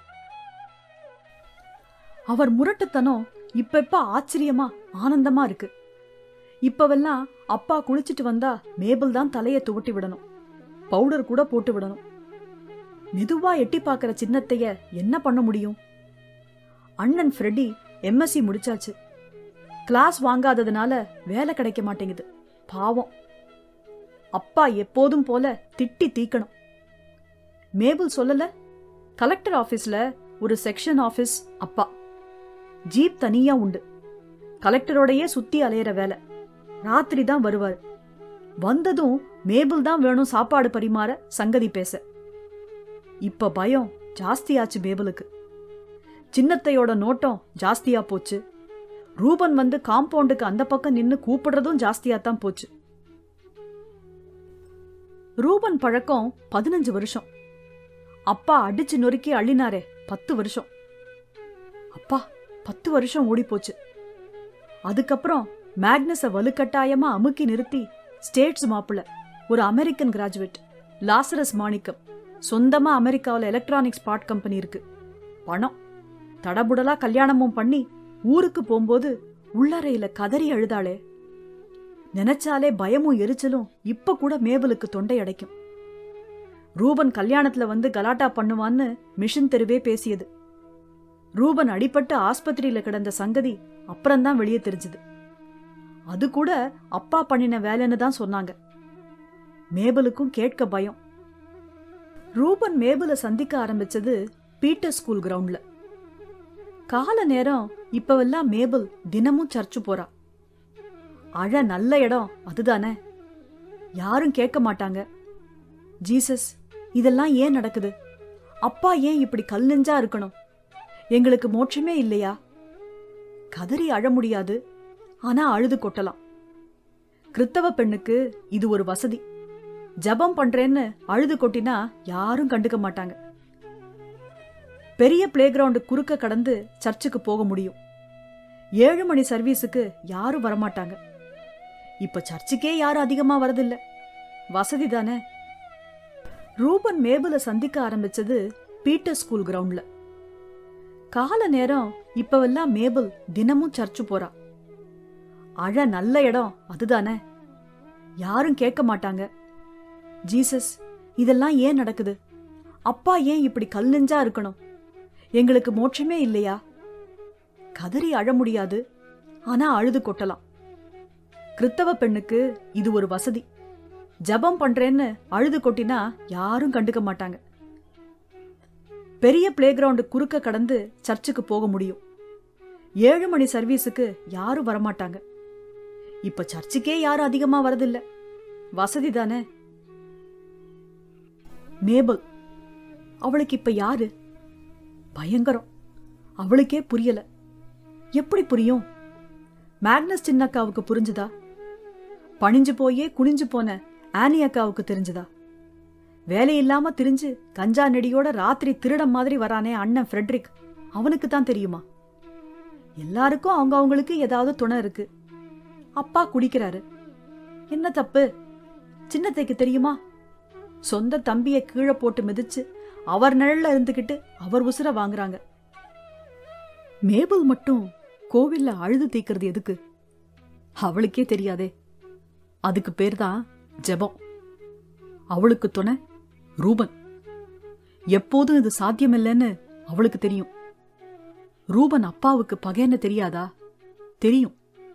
அவர் முரட்டுத்தனம் இப்ப இப்ப ஆச்சரியமா ஆனந்தமா இருக்கு இப்பவெல்லாம் அப்பா குளிச்சிட்டு வந்தா மேபல் தான் தலைய துவட்டி விடணும் பவுடர் கூட போட்டு விடணும் மெதுவா எட்டி பார்க்கற சின்னத்தைய என்ன பண்ண முடியும் அண்ணன் ஃப்ரெட்டி எம்எஸ்சி முடிச்சாச்சு கிளாஸ் வாங்காததுனால வேலை கிடைக்க மாட்டேங்குது பாவம் அப்பா எப்போதும் போல திட்டி தீக்கணும் மேபுல் சொல்லல கலெக்டர் ஆபீஸ்ல ஒரு செக்ஷன் ஆபீஸ் அப்பா ஜீப் தனியா உண்டு கலெக்டரோடையே சுத்தி அலையிற வேலை ராத்திரி தான் வருவார் வந்ததும் மேபுல் தான் வேணும் சாப்பாடு பரிமாற சங்கதி பேச இப்ப பயம் ஜாஸ்தியாச்சு மேபலுக்கு சின்னத்தையோட நோட்டம் ஜாஸ்தியா போச்சு ரூபன் வந்து காம்பவுண்டுக்கு அந்த பக்கம் நின்னு கூப்பிடுறதும் ஜாஸ்தியா தான் போச்சு ரூபன் பழக்கம் பதினஞ்சு வருஷம் அப்பா அடிச்சு நொறுக்கி அள்ளினாரே பத்து வருஷம் அப்பா பத்து வருஷம் ஓடி போச்சு அதுக்கப்புறம் மேக்னஸ வலுக்கட்டாயமா அமுக்கி நிறுத்தி ஸ்டேட்ஸ் மாப்பிள்ள ஒரு அமெரிக்கன் கிராஜுவேட் லாசரஸ் மாணிக்கம் சொந்தமா அமெரிக்காவில் எலக்ட்ரானிக்ஸ் பார்ட் கம்பெனி இருக்கு பணம் தடபுடலா கல்யாணமும் பண்ணி ஊருக்கு போகும்போது உள்ளறையில கதறி அழுதாளே நினைச்சாலே பயமும் எரிச்சலும் இப்ப கூட மேபலுக்கு தொண்டை அடைக்கும் ரூபன் கல்யாணத்துல வந்து கலாட்டா பண்ணுவான்னு மிஷின் தெருவே பேசியது ரூபன் அடிபட்டு ஆஸ்பத்திரியில கிடந்த சங்கதி அப்புறம்தான் வெளியே தெரிஞ்சது அது கூட அப்பா பண்ணின வேலைன்னு தான் சொன்னாங்க மேபலுக்கும் கேட்க பயம் ரூபன் மேபலை சந்திக்க ஆரம்பிச்சது பீட்டர் ஸ்கூல் கிரவுண்ட்ல கால நேரம் இப்பவெல்லாம் மேபல் தினமும் சர்ச்சு போறா அழ நல்ல இடம் அதுதானே யாரும் கேட்க மாட்டாங்க ஜீசஸ் இதெல்லாம் ஏன் நடக்குது அப்பா ஏன் இப்படி கல் நெஞ்சா இருக்கணும் எங்களுக்கு மோட்சமே இல்லையா கதறி அழ முடியாது ஆனா அழுது கொட்டலாம் கிறித்தவ பெண்ணுக்கு இது ஒரு வசதி ஜபம் பண்றேன்னு அழுது கொட்டினா யாரும் கண்டுக்க மாட்டாங்க பெரிய பிளே கிரவுண்டு குறுக்க கடந்து சர்ச்சுக்கு போக முடியும் ஏழு மணி சர்வீஸுக்கு யாரும் வரமாட்டாங்க இப்ப சர்ச்சுக்கே யாரும் அதிகமா வரதில்ல வசதி தானே ரூபன் மேபுல சந்திக்க ஆரம்பிச்சது பீட்டர் ஸ்கூல் கிரவுண்ட்ல கால நேரம் இப்பவெல்லாம் மேபல் தினமும் சர்ச்சு போறா அழ நல்ல இடம் அதுதானே யாரும் கேட்க மாட்டாங்க ஜீசஸ் இதெல்லாம் ஏன் நடக்குது அப்பா ஏன் இப்படி கல் நெஞ்சா இருக்கணும் எங்களுக்கு மோட்சமே இல்லையா கதறி அழ முடியாது ஆனா அழுது கொட்டலாம் கிறித்தவ பெண்ணுக்கு இது ஒரு வசதி ஜபம் பண்றேன்னு அழுது கொட்டினா யாரும் கண்டுக்க மாட்டாங்க பெரிய பிளே கிரவுண்டு குறுக்க கடந்து சர்ச்சுக்கு போக முடியும் ஏழு மணி சர்வீஸுக்கு யாரும் வரமாட்டாங்க இப்ப சர்ச்சுக்கே யாரும் அதிகமா வரதில்ல வசதி தானே மேபல் அவளுக்கு இப்ப யாரு பயங்கரம் அவளுக்கே புரியல எப்படி புரியும் மேக்னஸ் சின்னக்காவுக்கு புரிஞ்சுதா பணிஞ்சு போயே குனிஞ்சு போன ஆனி அக்காவுக்கு தெரிஞ்சுதா வேலையில்லாம திரிஞ்சு கஞ்சா நெடியோட ராத்திரி திருடம் மாதிரி வரானே அண்ணன் ஃப்ரெட்ரிக் அவனுக்கு தான் தெரியுமா எல்லாருக்கும் அவங்க அவங்களுக்கு ஏதாவது துணை இருக்கு அப்பா குடிக்கிறாரு என்ன தப்பு சின்னத்தைக்கு தெரியுமா சொந்த தம்பிய கீழே போட்டு மிதிச்சு அவர் நிழல்ல இருந்துகிட்டு அவர் உசுர வாங்குறாங்க மேபல் மட்டும் கோவில்ல அழுது தீக்கிறது எதுக்கு அவளுக்கே தெரியாதே அதுக்கு பேர் தான் ஜெபம் அவளுக்கு துணை ரூபன் எப்போதும் இது சாத்தியமில்லைன்னு அவளுக்கு தெரியும் ரூபன் அப்பாவுக்கு பகைன்னு தெரியாதா தெரியும்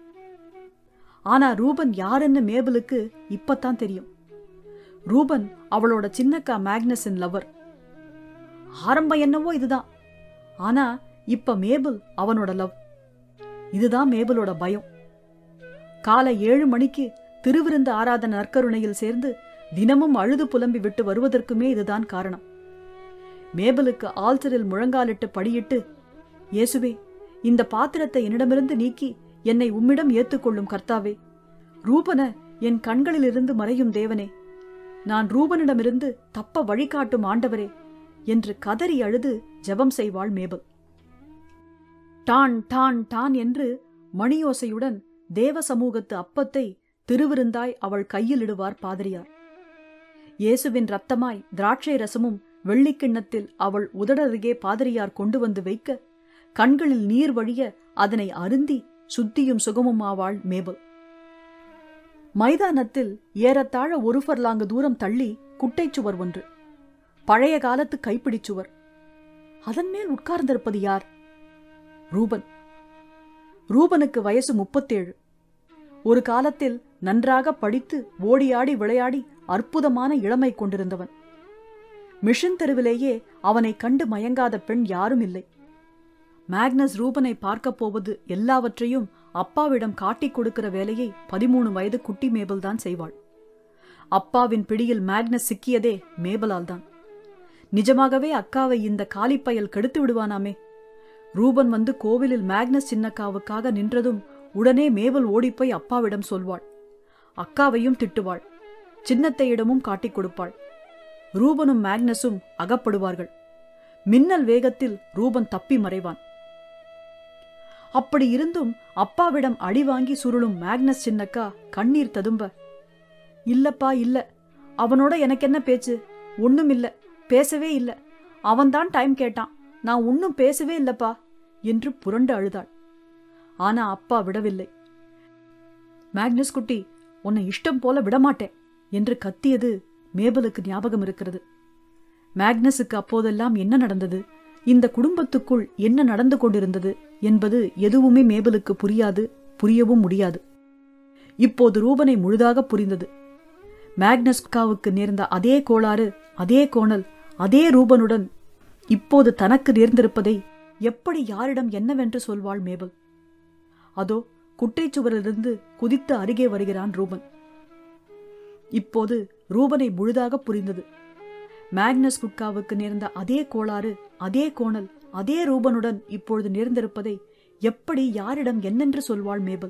ஆனா ரூபன் யாருன்னு மேபலுக்கு இப்பத்தான் தெரியும் ரூபன் அவளோட சின்னக்கா மேக்னஸின் லவர் ஆரம்பம் என்னவோ இதுதான் ஆனா இப்ப மேபிள் அவனோட லவ் இதுதான் மேபிளோட பயம் காலை ஏழு மணிக்கு திருவிருந்து ஆராதன நற்கருணையில் சேர்ந்து தினமும் அழுது புலம்பி விட்டு வருவதற்குமே இதுதான் காரணம் மேபலுக்கு ஆல்டரில் முழங்காலிட்டு படியிட்டு இயேசுவே இந்த பாத்திரத்தை என்னிடமிருந்து நீக்கி என்னை உம்மிடம் ஏத்துக்கொள்ளும் கர்த்தாவே ரூபன என் கண்களிலிருந்து மறையும் தேவனே நான் ரூபனிடமிருந்து தப்ப வழிகாட்டும் ஆண்டவரே என்று கதறி அழுது ஜெபம் செய்வாள் மேபல் டான் டான் டான் என்று மணியோசையுடன் தேவ சமூகத்து அப்பத்தை திருவிருந்தாய் அவள் கையிலிடுவார் பாதிரியார் இயேசுவின் ரத்தமாய் திராட்சை ரசமும் வெள்ளிக்கிண்ணத்தில் அவள் உதடருகே பாதிரியார் கொண்டு வந்து வைக்க கண்களில் நீர் வழிய அதனை அருந்தி சுத்தியும் சுகமுமாவாள் மேபல் மைதானத்தில் ஏறத்தாழ ஒரு ஃபர்லாங்கு தூரம் தள்ளி குட்டைச்சுவர் ஒன்று பழைய காலத்து கைப்பிடிச் சுவர் அதன் மேல் உட்கார்ந்திருப்பது யார் ரூபன் ரூபனுக்கு வயசு முப்பத்தேழு ஒரு காலத்தில் நன்றாக படித்து ஓடியாடி விளையாடி அற்புதமான இளமை கொண்டிருந்தவன் மிஷன் தெருவிலேயே அவனை கண்டு மயங்காத பெண் யாரும் இல்லை மேக்னஸ் ரூபனை பார்க்கப் போவது எல்லாவற்றையும் அப்பாவிடம் காட்டிக் கொடுக்கிற வேலையை பதிமூணு வயது குட்டி மேபல் தான் செய்வாள் அப்பாவின் பிடியில் மேக்னஸ் சிக்கியதே மேபலால் தான் நிஜமாகவே அக்காவை இந்த காலிப்பயல் கெடுத்து விடுவானாமே ரூபன் வந்து கோவிலில் மேக்னஸ் சின்னக்காவுக்காக நின்றதும் உடனே மேபல் ஓடிப்போய் அப்பாவிடம் சொல்வாள் அக்காவையும் திட்டுவாள் சின்னத்தையிடமும் காட்டிக் கொடுப்பாள் ரூபனும் மேக்னஸும் அகப்படுவார்கள் மின்னல் வேகத்தில் ரூபன் தப்பி மறைவான் அப்படி இருந்தும் அப்பாவிடம் அடி வாங்கி சுருளும் மேக்னஸ் சின்னக்கா கண்ணீர் ததும்ப இல்லப்பா இல்ல அவனோட எனக்கு என்ன பேச்சு ஒண்ணும் இல்ல பேசவே இல்ல அவன்தான் டைம் கேட்டான் நான் ஒன்னும் பேசவே இல்லப்பா என்று புரண்டு அழுதாள் ஆனா அப்பா விடவில்லை மேக்னஸ் குட்டி உன்னை இஷ்டம் போல விடமாட்டேன் என்று கத்தியது மேபலுக்கு ஞாபகம் இருக்கிறது மேக்னஸுக்கு அப்போதெல்லாம் என்ன நடந்தது இந்த குடும்பத்துக்குள் என்ன நடந்து கொண்டிருந்தது என்பது எதுவுமே மேபலுக்கு புரியாது புரியவும் முடியாது இப்போது ரூபனை முழுதாக புரிந்தது மேக்னஸ்காவுக்கு நேர்ந்த அதே கோளாறு அதே கோணல் அதே ரூபனுடன் இப்போது தனக்கு நேர்ந்திருப்பதை எப்படி யாரிடம் என்னவென்று சொல்வாள் மேபல் அதோ குட்டைச்சுவரிலிருந்து குதித்து அருகே வருகிறான் ரூபன் இப்போது ரூபனை முழுதாக புரிந்தது மேக்னஸ் குட்காவுக்கு நேர்ந்த அதே கோளாறு அதே கோணல் அதே ரூபனுடன் இப்பொழுது நேர்ந்திருப்பதை எப்படி யாரிடம் என்னென்று சொல்வாள் மேபல்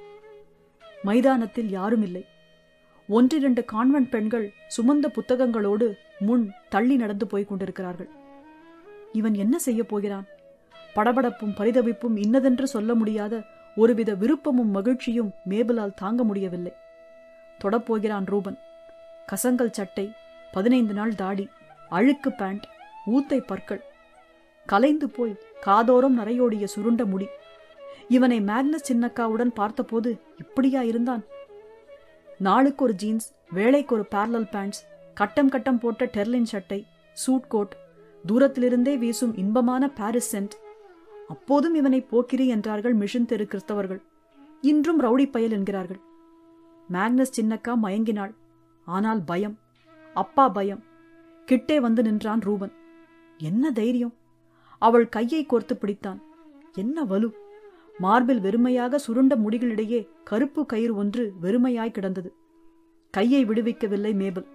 மைதானத்தில் யாரும் இல்லை ஒன்றிரண்டு கான்வென்ட் பெண்கள் சுமந்த புத்தகங்களோடு முன் தள்ளி நடந்து போய்க் கொண்டிருக்கிறார்கள் இவன் என்ன செய்யப் போகிறான் படபடப்பும் பரிதவிப்பும் இன்னதென்று சொல்ல முடியாத ஒருவித விருப்பமும் மகிழ்ச்சியும் மேபலால் தாங்க முடியவில்லை தொடப்போகிறான் ரூபன் கசங்கல் சட்டை பதினைந்து நாள் தாடி அழுக்கு பேண்ட் ஊத்தை பற்கள் கலைந்து போய் காதோரம் நரையோடிய சுருண்ட முடி இவனை மேக்னஸ் சின்னக்காவுடன் பார்த்தபோது இப்படியா இருந்தான் நாளுக்கு ஒரு ஜீன்ஸ் வேலைக்கு ஒரு பேரலல் பேண்ட்ஸ் கட்டம் கட்டம் போட்ட டெர்லின் சட்டை சூட் கோட் தூரத்திலிருந்தே வீசும் இன்பமான பாரிஸ் சென்ட் அப்போதும் இவனை போக்கிரி என்றார்கள் மிஷன் தெரு கிறிஸ்தவர்கள் இன்றும் ரவுடி பயல் என்கிறார்கள் மேக்னஸ் சின்னக்கா மயங்கினாள் ஆனால் பயம் அப்பா பயம் கிட்டே வந்து நின்றான் ரூபன் என்ன தைரியம் அவள் கையை கோர்த்து பிடித்தான் என்ன வலு மார்பில் வெறுமையாக சுருண்ட முடிகளிடையே கருப்பு கயிறு ஒன்று வெறுமையாய் கிடந்தது கையை விடுவிக்கவில்லை மேபல்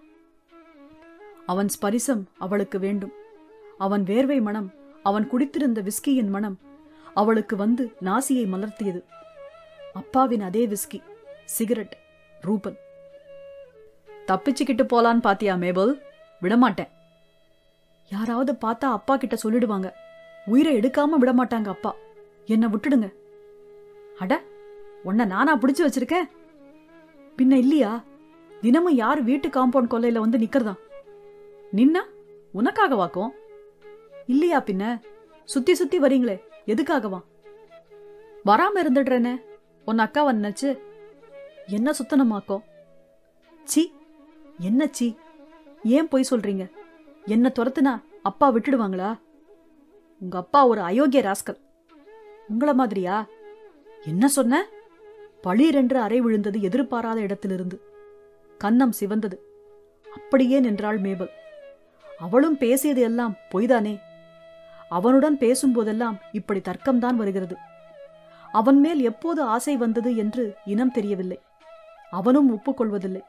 அவன் ஸ்பரிசம் அவளுக்கு வேண்டும் அவன் வேர்வை மனம் அவன் குடித்திருந்த விஸ்கியின் மனம் அவளுக்கு வந்து நாசியை மலர்த்தியது அப்பாவின் அதே விஸ்கி சிகரெட் ரூபன் தப்பிச்சுக்கிட்டு போலான்னு பாத்தியா மேபல் விடமாட்டேன் யாராவது பார்த்தா அப்பா கிட்ட சொல்லிடுவாங்க உயிரை எடுக்காம விடமாட்டாங்க அப்பா என்ன விட்டுடுங்க அட உன்னை நானா பிடிச்சு வச்சிருக்கேன் பின்ன இல்லையா தினமும் யார் வீட்டு காம்பவுண்ட் கொல்லையில வந்து நிக்கிறதா நின்னா உனக்காக வாக்கும் இல்லையா பின்ன சுத்தி சுத்தி வரீங்களே எதுக்காகவா வராம இருந்துடுறேனே உன் அக்காவை நினைச்சு என்ன சுத்தனமாக்கும் சி என்ன சி ஏன் பொய் சொல்றீங்க என்ன துரத்துனா அப்பா விட்டுடுவாங்களா உங்க அப்பா ஒரு அயோக்கிய ராஸ்கல் உங்கள மாதிரியா என்ன சொன்ன பளீரென்று அறை விழுந்தது எதிர்பாராத இடத்திலிருந்து கன்னம் சிவந்தது அப்படியே நின்றாள் மேபல் அவளும் பேசியது எல்லாம் பொய்தானே அவனுடன் பேசும்போதெல்லாம் இப்படி தர்க்கம்தான் வருகிறது அவன் மேல் எப்போது ஆசை வந்தது என்று இனம் தெரியவில்லை அவனும் ஒப்புக்கொள்வதில்லை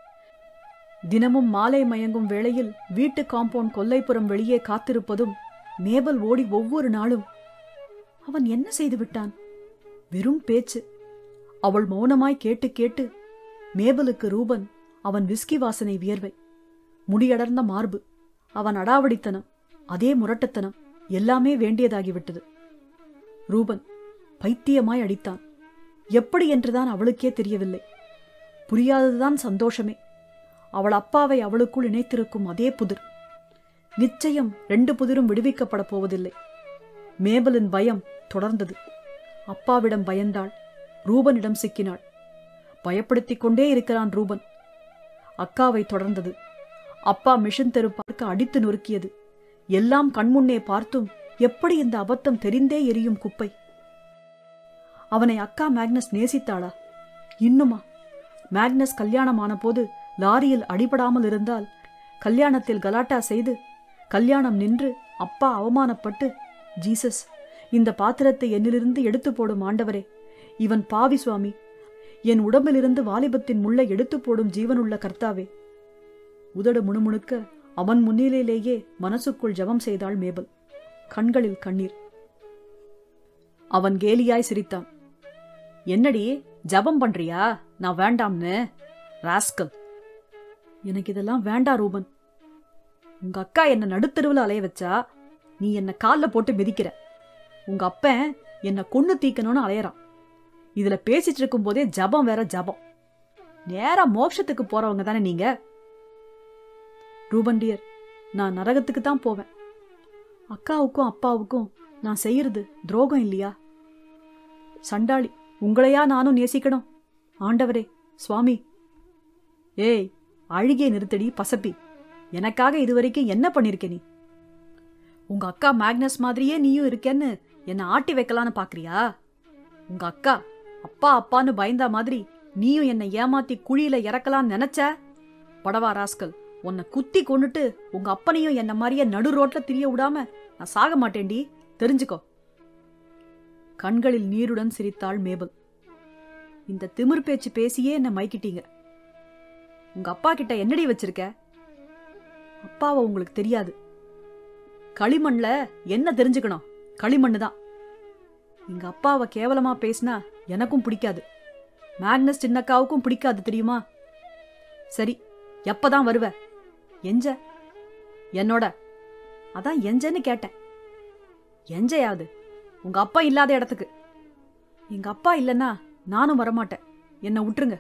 தினமும் மாலை மயங்கும் வேளையில் வீட்டு காம்பவுண்ட் கொல்லைப்புறம் வெளியே காத்திருப்பதும் மேபல் ஓடி ஒவ்வொரு நாளும் அவன் என்ன செய்து விட்டான் வெறும் பேச்சு அவள் மௌனமாய் கேட்டு கேட்டு மேபலுக்கு ரூபன் அவன் விஸ்கி வாசனை வியர்வை முடியடர்ந்த மார்பு அவன் அடாவடித்தனம் அதே முரட்டுத்தனம் எல்லாமே வேண்டியதாகிவிட்டது ரூபன் பைத்தியமாய் அடித்தான் எப்படி என்றுதான் அவளுக்கே தெரியவில்லை புரியாததுதான் சந்தோஷமே அவள் அப்பாவை அவளுக்குள் இணைத்திருக்கும் அதே புதிர் நிச்சயம் ரெண்டு புதிரும் விடுவிக்கப்பட போவதில்லை மேபலின் பயம் தொடர்ந்தது அப்பாவிடம் பயந்தாள் ரூபனிடம் சிக்கினாள் பயப்படுத்திக் கொண்டே இருக்கிறான் ரூபன் அக்காவை தொடர்ந்தது அப்பா மிஷன் தெரு பார்க்க அடித்து நொறுக்கியது எல்லாம் கண்முன்னே பார்த்தும் எப்படி இந்த அபத்தம் தெரிந்தே எரியும் குப்பை அவனை அக்கா மேக்னஸ் நேசித்தாளா இன்னுமா மேக்னஸ் கல்யாணமான போது லாரியில் அடிபடாமல் இருந்தால் கல்யாணத்தில் கலாட்டா செய்து கல்யாணம் நின்று அப்பா அவமானப்பட்டு ஜீசஸ் இந்த பாத்திரத்தை என்னிலிருந்து எடுத்து போடும் ஆண்டவரே இவன் பாவி சுவாமி என் உடம்பிலிருந்து வாலிபத்தின் முள்ளை எடுத்து போடும் ஜீவனுள்ள கர்த்தாவே உதடு முணுமுணுக்க அவன் முன்னிலையிலேயே மனசுக்குள் ஜெபம் செய்தாள் மேபல் கண்களில் கண்ணீர் அவன் கேலியாய் சிரித்தான் என்னடி ஜபம் பண்றியா நான் வேண்டாம்னு ராஸ்கல் எனக்கு இதெல்லாம் வேண்டா ரூபன் உங்க அக்கா என்ன நடுத்தெருவில் அலைய வச்சா நீ என்ன கால்ல போட்டு மிதிக்கிற உங்க அப்பன் என்ன கொன்னு தீக்கணும்னு அலையறான் இதுல பேசிட்டு இருக்கும் போதே ஜபம் வேற ஜபம் நேரா மோட்சத்துக்கு போறவங்க தானே நீங்க ரூபன் டியர் நான் நரகத்துக்கு தான் போவேன் அக்காவுக்கும் அப்பாவுக்கும் நான் செய்யறது துரோகம் இல்லையா சண்டாளி உங்களையா நானும் நேசிக்கணும் ஆண்டவரே சுவாமி ஏய் அழுகிய நிறுத்தடி பசப்பி எனக்காக இதுவரைக்கும் என்ன பண்ணிருக்க நீ உங்க அக்கா மேக்னஸ் மாதிரியே நீயும் இருக்கேன்னு என்ன ஆட்டி வைக்கலான்னு பாக்குறியா உங்க அக்கா அப்பா அப்பான்னு பயந்தா மாதிரி நீயும் என்னை ஏமாத்தி குழியில இறக்கலாம்னு நினைச்ச படவா ராஸ்கல் உன்னை குத்தி கொன்னுட்டு உங்க அப்பனையும் என்ன மாதிரியே நடு ரோட்ல திரிய விடாம நான் சாக மாட்டேன்டி தெரிஞ்சுக்கோ கண்களில் நீருடன் சிரித்தாள் மேபல் இந்த திமிர் பேச்சு பேசியே என்ன மைக்கிட்டீங்க உங்க அப்பா கிட்ட என்னடி வச்சிருக்க அப்பாவை உங்களுக்கு தெரியாது களிமண்ல என்ன தெரிஞ்சுக்கணும் களிமண்ணு தான் எங்க அப்பாவை கேவலமா பேசினா எனக்கும் பிடிக்காது மேக்னஸ் சின்னக்காவுக்கும் பிடிக்காது தெரியுமா சரி எப்பதான் வருவ எஞ்ச என்னோட அதான் எஞ்சன்னு கேட்டேன் எஞ்சையாவது உங்க அப்பா இல்லாத இடத்துக்கு எங்க அப்பா இல்லைன்னா நானும் வரமாட்டேன் என்னை விட்டுருங்க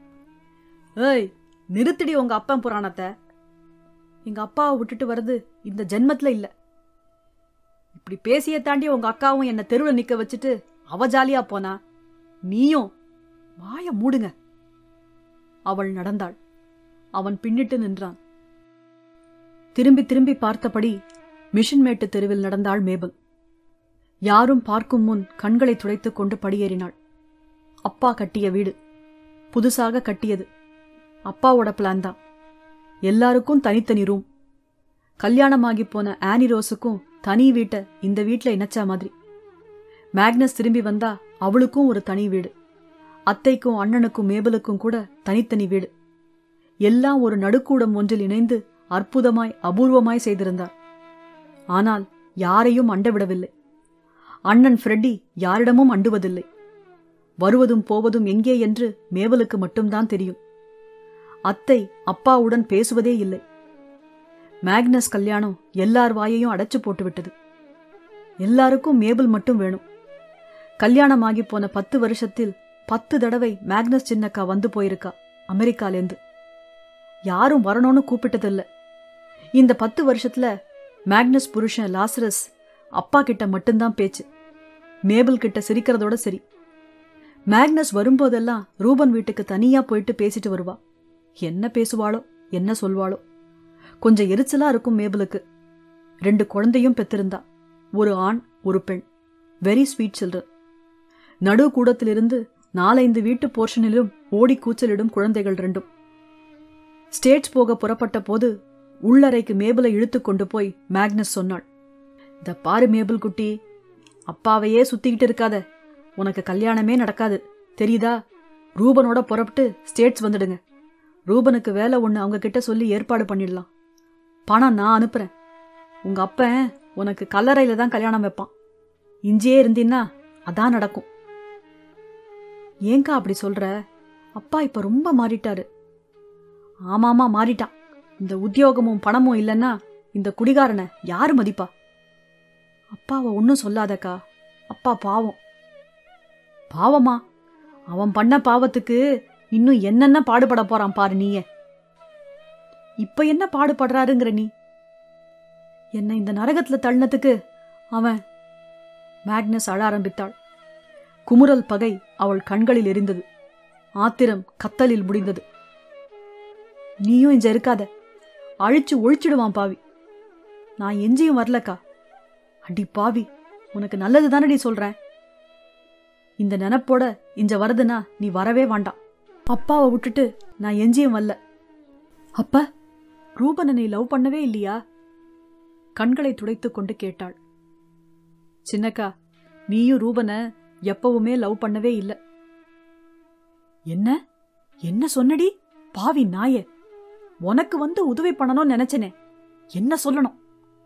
ஏய் நிறுத்திடி உங்க அப்பன் புராணத்தை எங்க அப்பாவை விட்டுட்டு வர்றது இந்த ஜென்மத்துல இல்ல இப்படி பேசிய தாண்டி உங்க அக்காவும் என்ன தெருவில் நிக்க வச்சுட்டு அவ ஜாலியா போனா நீயும் வாய மூடுங்க அவள் நடந்தாள் அவன் பின்னிட்டு நின்றான் திரும்பி திரும்பி பார்த்தபடி மிஷின் மேட்டு தெருவில் நடந்தாள் மேபல் யாரும் பார்க்கும் முன் கண்களை துடைத்துக் கொண்டு படியேறினாள் அப்பா கட்டிய வீடு புதுசாக கட்டியது அப்பாவோட பிளான் தான் எல்லாருக்கும் தனித்தனி ரூம் கல்யாணமாகி போன ஆனி ரோஸுக்கும் தனி வீட்டை இந்த வீட்ல இணைச்ச மாதிரி மேக்னஸ் திரும்பி வந்தா அவளுக்கும் ஒரு தனி வீடு அத்தைக்கும் அண்ணனுக்கும் மேபலுக்கும் கூட தனித்தனி வீடு எல்லாம் ஒரு நடுக்கூடம் ஒன்றில் இணைந்து அற்புதமாய் அபூர்வமாய் செய்திருந்தார் ஆனால் யாரையும் அண்டவிடவில்லை அண்ணன் ஃப்ரெட்டி யாரிடமும் அண்டுவதில்லை வருவதும் போவதும் எங்கே என்று மேவலுக்கு மட்டும்தான் தெரியும் அத்தை அப்பாவுடன் பேசுவதே இல்லை மேக்னஸ் கல்யாணம் எல்லார் வாயையும் அடைச்சு போட்டுவிட்டது எல்லாருக்கும் மேபிள் மட்டும் வேணும் கல்யாணமாகி போன பத்து வருஷத்தில் பத்து தடவை மேக்னஸ் சின்னக்கா வந்து போயிருக்கா அமெரிக்காலேந்து யாரும் வரணும்னு கூப்பிட்டதில்ல இந்த பத்து வருஷத்துல மேக்னஸ் புருஷன் லாசரஸ் அப்பா கிட்ட மட்டும்தான் பேச்சு மேபிள் கிட்ட சிரிக்கிறதோட சரி மேக்னஸ் வரும்போதெல்லாம் ரூபன் வீட்டுக்கு தனியா போயிட்டு பேசிட்டு வருவா என்ன பேசுவாளோ என்ன சொல்வாளோ கொஞ்சம் எரிச்சலா இருக்கும் மேபிளுக்கு ரெண்டு குழந்தையும் பெத்திருந்தா ஒரு ஆண் ஒரு பெண் வெரி ஸ்வீட் சில்ட்ரன் நடு கூடத்திலிருந்து நாலைந்து வீட்டு போர்ஷனிலும் ஓடி கூச்சலிடும் குழந்தைகள் ரெண்டும் ஸ்டேட்ஸ் போக புறப்பட்ட போது உள்ளறைக்கு மேபிளை இழுத்து கொண்டு போய் மேக்னஸ் சொன்னாள் இந்த பாரு மேபிள் குட்டி அப்பாவையே சுத்திக்கிட்டு இருக்காத உனக்கு கல்யாணமே நடக்காது தெரியுதா ரூபனோட புறப்பட்டு ஸ்டேட்ஸ் வந்துடுங்க ரூபனுக்கு வேலை ஒன்று அவங்க கிட்ட சொல்லி ஏற்பாடு பண்ணிடலாம் பணம் நான் அனுப்புறேன் உங்க அப்பன் உனக்கு கல்லறையில தான் கல்யாணம் வைப்பான் இஞ்சியே இருந்தீன்னா அதான் நடக்கும் ஏங்கா அப்படி சொல்ற அப்பா இப்ப ரொம்ப மாறிட்டாரு ஆமாமா மாறிட்டான் இந்த உத்தியோகமும் பணமும் இல்லைன்னா இந்த குடிகாரனை யாரு மதிப்பா அப்பாவை ஒன்றும் சொல்லாதக்கா அப்பா பாவம் பாவமா அவன் பண்ண பாவத்துக்கு இன்னும் என்னென்ன பாடுபட போறான் பாரு நீயே இப்ப என்ன பாடுபடுறாருங்கிற நீ என்னை இந்த நரகத்துல தள்ளினத்துக்கு அவன் மேக்னஸ் அழ ஆரம்பித்தாள் குமுறல் பகை அவள் கண்களில் எரிந்தது ஆத்திரம் கத்தலில் முடிந்தது நீயும் இங்க இருக்காத அழிச்சு ஒழிச்சிடுவான் பாவி நான் எஞ்சியும் வரலக்கா அடி பாவி உனக்கு நல்லது தானடி சொல்றேன் இந்த நினப்போட இங்க வருதுன்னா நீ வரவே வேண்டாம் அப்பாவை விட்டுட்டு நான் எஞ்சியும் வரல அப்ப ரூபனை நீ லவ் பண்ணவே இல்லையா கண்களை துடைத்துக் கொண்டு கேட்டாள் சின்னக்கா நீயும் ரூபனை எப்பவுமே லவ் பண்ணவே இல்ல என்ன என்ன சொன்னடி பாவி நாயே உனக்கு வந்து உதவி பண்ணணும்னு நினைச்சனே என்ன சொல்லணும்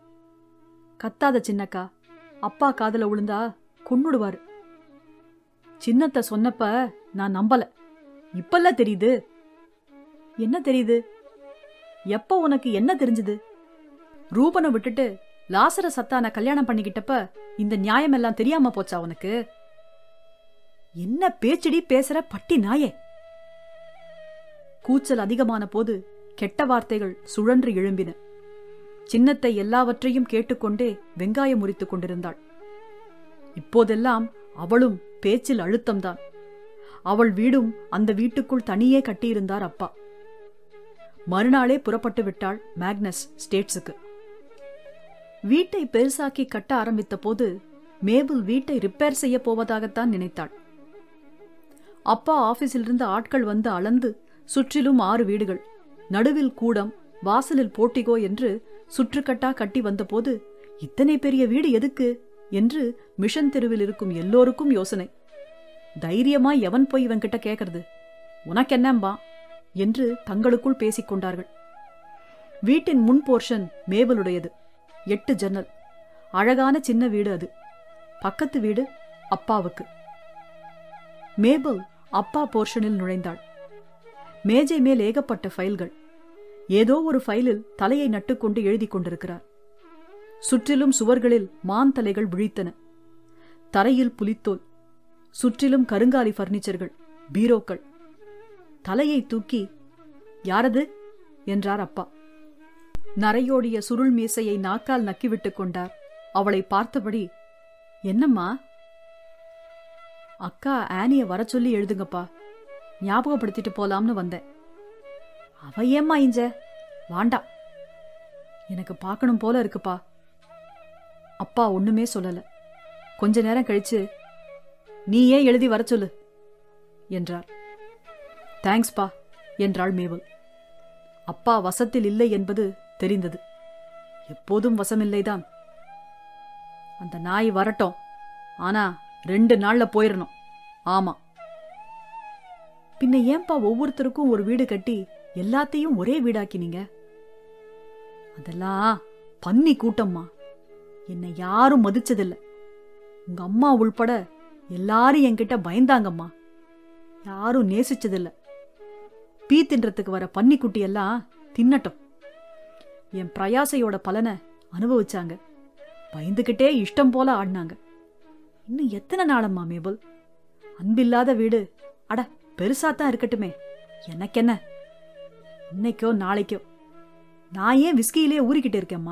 கத்தாத சின்னக்கா அப்பா காதுல விழுந்தா கொன்னுடுவாரு சின்னத்த சொன்னப்ப நான் நம்பல இப்பல்ல தெரியுது என்ன தெரியுது எப்ப உனக்கு என்ன தெரிஞ்சது ரூபனை விட்டுட்டு லாசர சத்தான கல்யாணம் பண்ணிக்கிட்டப்ப இந்த நியாயம் எல்லாம் தெரியாம போச்சா உனக்கு என்ன பேச்சடி பேசுற பட்டி நாயே கூச்சல் அதிகமான போது கெட்ட வார்த்தைகள் சுழன்று எழும்பின சின்னத்தை எல்லாவற்றையும் கேட்டுக்கொண்டே வெங்காயம் முறித்துக் கொண்டிருந்தாள் இப்போதெல்லாம் அவளும் பேச்சில் அழுத்தம்தான் அவள் வீடும் அந்த வீட்டுக்குள் தனியே கட்டியிருந்தார் அப்பா மறுநாளே புறப்பட்டு விட்டாள் மேக்னஸ் ஸ்டேட்ஸுக்கு வீட்டை பெருசாக்கி கட்ட ஆரம்பித்த போது மேபிள் வீட்டை ரிப்பேர் செய்ய போவதாகத்தான் நினைத்தாள் அப்பா ஆபீஸிலிருந்து ஆட்கள் வந்து அளந்து சுற்றிலும் ஆறு வீடுகள் நடுவில் கூடம் வாசலில் போட்டிகோ என்று சுற்றுக்கட்டா கட்டி வந்தபோது இத்தனை பெரிய வீடு எதுக்கு என்று மிஷன் தெருவில் இருக்கும் எல்லோருக்கும் யோசனை தைரியமா எவன் போய் இவன்கிட்ட கேக்குறது உனக்கென்னம்பா என்று தங்களுக்குள் பேசிக் கொண்டார்கள் வீட்டின் முன் போர்ஷன் மேபலுடையது எட்டு ஜன்னல் அழகான சின்ன வீடு அது பக்கத்து வீடு அப்பாவுக்கு மேபல் அப்பா போர்ஷனில் நுழைந்தாள் மேஜை மேல் ஏகப்பட்ட ஃபைல்கள் ஏதோ ஒரு ஃபைலில் தலையை நட்டுக்கொண்டு எழுதிக் கொண்டிருக்கிறார் சுற்றிலும் சுவர்களில் மான் தலைகள் விழித்தன தரையில் புலித்தோல் சுற்றிலும் கருங்காலி பர்னிச்சர்கள் பீரோக்கள் தலையை தூக்கி யாரது என்றார் அப்பா நரையோடிய சுருள் மீசையை நாக்கால் நக்கிவிட்டுக் கொண்டார் அவளை பார்த்தபடி என்னம்மா அக்கா ஆனிய வர சொல்லி எழுதுங்கப்பா ஞாபகப்படுத்திட்டு போலாம்னு வந்தேன் அவ ஏம்மா இஞ்ச வாண்டா எனக்கு பார்க்கணும் போல இருக்குப்பா அப்பா ஒண்ணுமே சொல்லல கொஞ்ச நேரம் கழிச்சு நீ ஏன் எழுதி வர சொல்லு என்றார் தேங்க்ஸ்பா என்றாள் மேவல் அப்பா வசத்தில் இல்லை என்பது தெரிந்தது எப்போதும் வசமில்லைதான் அந்த நாய் வரட்டும் ஆனா ரெண்டு நாள்ல போயிடணும் ஆமா பின்ன ஏன்பா ஒவ்வொருத்தருக்கும் ஒரு வீடு கட்டி எல்லாத்தையும் ஒரே வீடாக்கினீங்க அதெல்லாம் பன்னி கூட்டம்மா என்னை யாரும் மதிச்சதில்ல உங்க அம்மா உள்பட எல்லாரும் என்கிட்ட பயந்தாங்கம்மா யாரும் நேசிச்சதில்ல பீ தின்றதுக்கு வர பன்னிக்குட்டி எல்லாம் தின்னட்டும் என் பிரயாசையோட பலனை அனுபவிச்சாங்க பயந்துகிட்டே இஷ்டம் போல ஆடினாங்க இன்னும் எத்தனை நாளம்மா மேபல் அன்பில்லாத வீடு அட பெருசாத்தான் இருக்கட்டுமே எனக்கென்ன இன்னைக்கோ நாளைக்கோ நான் ஏன் விஸ்கியிலே ஊறிக்கிட்டு இருக்கேம்மா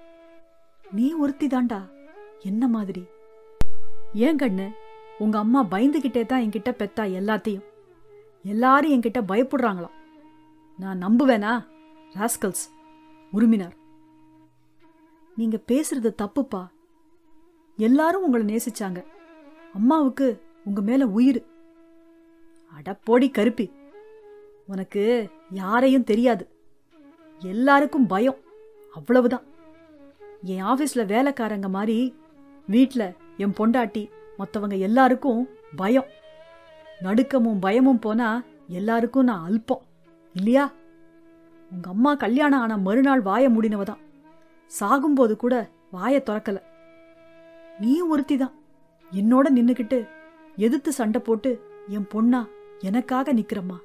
நீ ஒருத்தி தாண்டா என்ன மாதிரி ஏன் கண்ணு உங்க அம்மா பயந்துகிட்டே தான் என்கிட்ட பெத்தா எல்லாத்தையும் எல்லாரும் என்கிட்ட பயப்படுறாங்களாம் நான் நம்புவேனா ராஸ்கல்ஸ் உருமினார் நீங்க பேசுறது தப்புப்பா எல்லாரும் உங்களை நேசிச்சாங்க அம்மாவுக்கு உங்க மேல உயிர் அடப்போடி கருப்பி உனக்கு யாரையும் தெரியாது எல்லாருக்கும் பயம் அவ்வளவுதான் என் ஆபீஸ்ல வேலைக்காரங்க மாதிரி வீட்ல என் பொண்டாட்டி மத்தவங்க எல்லாருக்கும் பயம் நடுக்கமும் பயமும் போனா எல்லாருக்கும் நான் அல்பம் இல்லையா உங்க அம்மா கல்யாணம் ஆன மறுநாள் வாய மூடினவ தான் சாகும்போது கூட வாய திறக்கல நீ ஒருத்தி தான் என்னோட நின்னுக்கிட்டு எதிர்த்து சண்டை போட்டு என் பொண்ணா எனக்காக நிக்கிறம்மா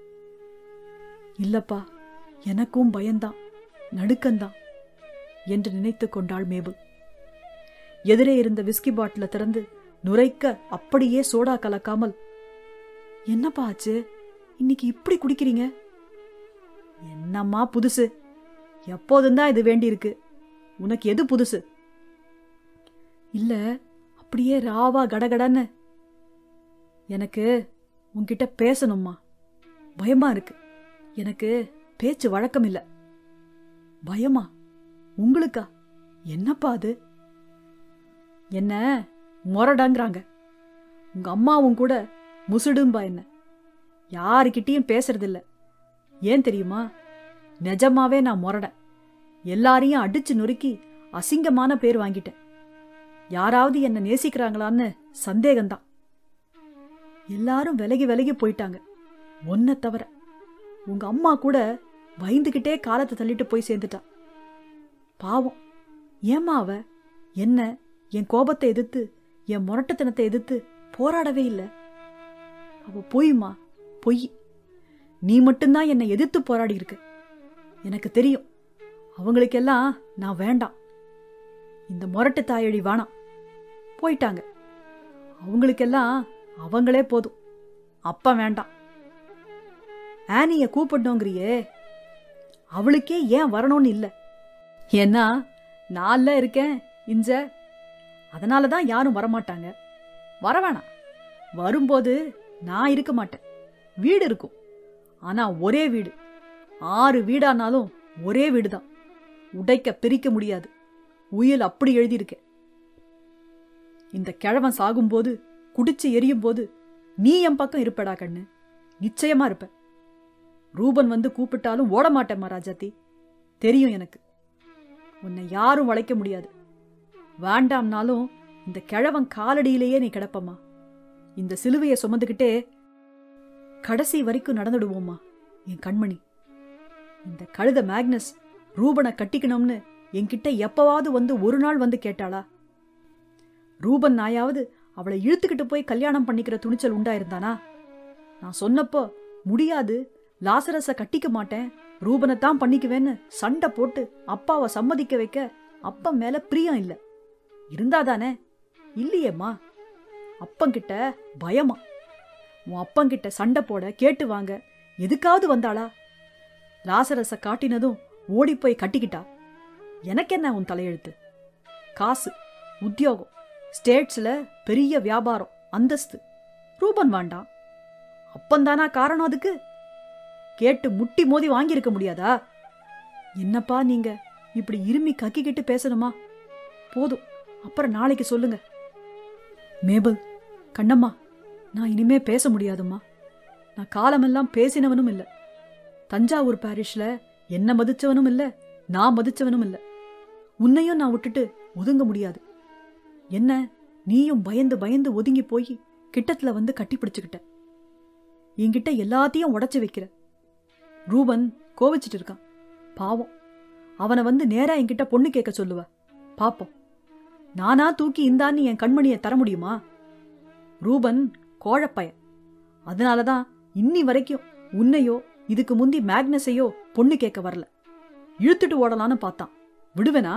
இல்லப்பா எனக்கும் பயம்தான் நடுக்கம்தான் என்று நினைத்து கொண்டாள் மேபுல் எதிரே இருந்த விஸ்கி பாட்டில திறந்து நுரைக்க அப்படியே சோடா கலக்காமல் என்னப்பா ஆச்சு இன்னைக்கு இப்படி குடிக்கிறீங்க என்னம்மா புதுசு எப்போதும் தான் இது வேண்டியிருக்கு உனக்கு எது புதுசு இல்ல அப்படியே ராவா கடகடன்னு எனக்கு உன்கிட்ட பேசணும்மா பயமா இருக்கு எனக்கு பேச்சு வழக்கம் இல்ல பயமா உங்களுக்கா என்னப்பா அது என்ன முரடாங்கிறாங்க உங்க அம்மாவும் கூட முசுடும்பா என்ன யாருக்கிட்டயும் பேசுறதில்ல ஏன் தெரியுமா நிஜமாவே நான் முரடன் எல்லாரையும் அடிச்சு நொறுக்கி அசிங்கமான பேர் வாங்கிட்டேன் யாராவது என்ன நேசிக்கிறாங்களான்னு சந்தேகம்தான் எல்லாரும் விலகி விலகி போயிட்டாங்க ஒன்ன தவிர உங்க அம்மா கூட பயந்துகிட்டே காலத்தை தள்ளிட்டு போய் சேர்ந்துட்டா பாவம் ஏம்மா அவ என்ன என் கோபத்தை எதிர்த்து என் முரட்டுத்தனத்தை எதிர்த்து போராடவே இல்லை அவ பொய்மா பொய் நீ மட்டும்தான் என்னை எதிர்த்து போராடி இருக்க எனக்கு தெரியும் அவங்களுக்கெல்லாம் நான் வேண்டாம் இந்த முரட்டு தாயடி வேணாம் போயிட்டாங்க அவங்களுக்கெல்லாம் அவங்களே போதும் அப்ப வேண்டாம் ஆனிய கூப்பிடணுங்கிறியே அவளுக்கே ஏன் வரணும்னு இல்ல ஏன்னா நான்ல இருக்கேன் இஞ்ச அதனால தான் யாரும் வரமாட்டாங்க வர வேணாம் வரும்போது நான் இருக்க மாட்டேன் வீடு இருக்கும் ஆனா ஒரே வீடு ஆறு வீடானாலும் ஒரே வீடு தான் உடைக்க பிரிக்க முடியாது உயில் அப்படி எழுதியிருக்கேன் இந்த கிழவன் சாகும்போது குடிச்சு எரியும் போது நீ என் பக்கம் இருப்படா கண்ணு நிச்சயமா இருப்ப ரூபன் வந்து கூப்பிட்டாலும் ஓட மாட்டேன் ராஜாத்தி தெரியும் எனக்கு உன்னை யாரும் வளைக்க முடியாது வேண்டாம்னாலும் இந்த கிழவன் காலடியிலேயே நீ கிடப்பம்மா இந்த சிலுவையை சுமந்துக்கிட்டே கடைசி வரைக்கும் நடந்துடுவோம்மா என் கண்மணி இந்த கழுத மேக்னஸ் ரூபனை கட்டிக்கணும்னு என்கிட்ட எப்பவாவது வந்து ஒரு நாள் வந்து கேட்டாளா ரூபன் நாயாவது அவளை இழுத்துக்கிட்டு போய் கல்யாணம் பண்ணிக்கிற துணிச்சல் உண்டாயிருந்தானா நான் சொன்னப்போ முடியாது லாசரஸ கட்டிக்க மாட்டேன் ரூபனை தான் பண்ணிக்குவேன்னு சண்டை போட்டு அப்பாவை சம்மதிக்க வைக்க அப்பன் மேல பிரியம் இல்ல இருந்தாதானே இல்லையேம்மா அப்பங்கிட்ட பயமா உன் அப்பங்கிட்ட சண்டை போட கேட்டு வாங்க எதுக்காவது வந்தாளா லாசரஸ காட்டினதும் ஓடிப்போய் கட்டிக்கிட்டா எனக்கென்ன உன் தலையெழுத்து காசு உத்தியோகம் ஸ்டேட்ஸ்ல பெரிய வியாபாரம் அந்தஸ்து ரூபன் வேண்டாம் அப்பந்தானா காரணம் அதுக்கு கேட்டு முட்டி மோதி வாங்கியிருக்க முடியாதா என்னப்பா நீங்க இப்படி இருமி கக்கிக்கிட்டு பேசணுமா போதும் அப்புறம் நாளைக்கு சொல்லுங்க மேபல் கண்ணம்மா நான் இனிமே பேச முடியாதும்மா நான் காலமெல்லாம் பேசினவனும் இல்ல தஞ்சாவூர் பாரிஷ்ல என்ன மதிச்சவனும் இல்ல நான் மதிச்சவனும் இல்ல உன்னையும் நான் விட்டுட்டு ஒதுங்க முடியாது என்ன நீயும் பயந்து பயந்து ஒதுங்கி போய் கிட்டத்துல வந்து கட்டி பிடிச்சுக்கிட்ட என்கிட்ட எல்லாத்தையும் உடைச்சு வைக்கிற ரூபன் கோவிச்சிட்டு இருக்கான் பாவம் அவனை வந்து நேரா என்கிட்ட பொண்ணு கேட்க சொல்லுவ பாப்போம் நானா தூக்கி இந்தான்னு என் கண்மணியை தர முடியுமா ரூபன் கோழப்பய அதனாலதான் இன்னி வரைக்கும் உன்னையோ இதுக்கு முந்தி மேக்னஸையோ பொண்ணு கேட்க வரல இழுத்துட்டு ஓடலான்னு பார்த்தான் விடுவேனா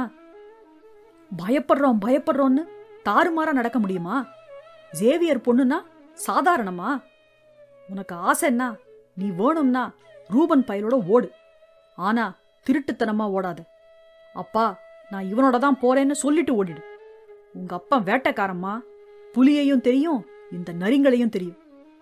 பயப்படுறோம் பயப்படுறோன்னு தாறுமாறா நடக்க முடியுமா ஜேவியர் பொண்ணுனா சாதாரணமா உனக்கு ஆசைன்னா நீ வேணும்னா ரூபன் பயலோட ஓடு ஆனா திருட்டுத்தனமா ஓடாத அப்பா நான் இவனோட தான் போறேன்னு சொல்லிட்டு ஓடிடு உங்க அப்பா வேட்டைக்காரம்மா புலியையும் தெரியும் இந்த நரிங்களையும் தெரியும்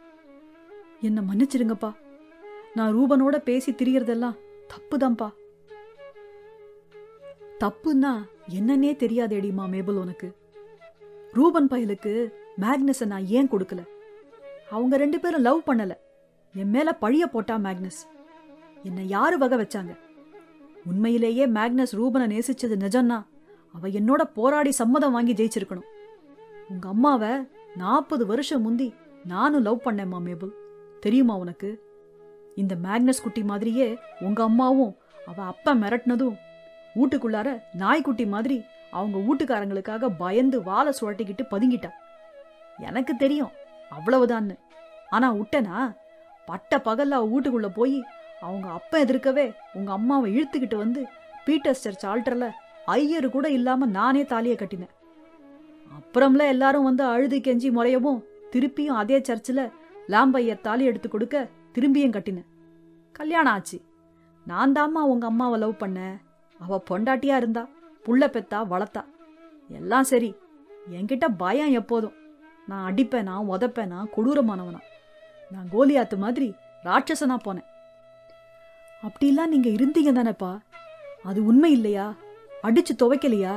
என்ன மன்னிச்சிருங்கப்பா நான் ரூபனோட பேசி திரியறதெல்லாம் தப்புதான்ப்பா தப்புன்னா என்னன்னே தெரியாதேடிமா மேபல் உனக்கு ரூபன் பயலுக்கு மேக்னஸை நான் ஏன் கொடுக்கல அவங்க ரெண்டு பேரும் லவ் பண்ணல என் மேல பழிய போட்டா மேக்னஸ் என்னை யாரு வகை வச்சாங்க உண்மையிலேயே மேக்னஸ் ரூபனை நேசிச்சது நிஜம்னா அவ என்னோட போராடி சம்மதம் வாங்கி ஜெயிச்சிருக்கணும் உங்க அம்மாவை நாற்பது வருஷம் முந்தி நானும் லவ் பண்ணேம்மா மேபுல் தெரியுமா உனக்கு இந்த மேக்னஸ் குட்டி மாதிரியே உங்க அம்மாவும் அவ அப்பா மிரட்டினதும் வீட்டுக்குள்ளார நாய்க்குட்டி மாதிரி அவங்க வீட்டுக்காரங்களுக்காக பயந்து வாழை சுழட்டிக்கிட்டு பதுங்கிட்டா எனக்கு தெரியும் அவ்வளவுதான்னு ஆனா விட்டனா பட்ட பகல்ல அவ வீட்டுக்குள்ள போய் அவங்க அப்பா எதிர்க்கவே உங்க அம்மாவை இழுத்துக்கிட்டு வந்து பீட்டர்ஸ் சர்ச் ஆல்டர்ல ஐயரு கூட இல்லாம நானே தாலியை கட்டினேன் அப்புறம்ல எல்லாரும் வந்து அழுது கெஞ்சி முறையவும் திருப்பியும் அதே சர்ச்சில் லாம்பையர் தாலி எடுத்து கொடுக்க திரும்பியும் கட்டினேன் கல்யாணம் ஆச்சு நான் தாம்மா உங்க அம்மாவை லவ் பண்ணேன் அவ பொண்டாட்டியா இருந்தா புள்ள பெத்தா வளர்த்தா எல்லாம் சரி என்கிட்ட பயம் எப்போதும் நான் அடிப்பேனா உதப்பேனா கொடூரமானவனா நான் கோலியாத்து மாதிரி ராட்சசனா போனேன் அப்படிலாம் நீங்க இருந்தீங்க தானேப்பா அது உண்மை இல்லையா அடிச்சு துவைக்கலையா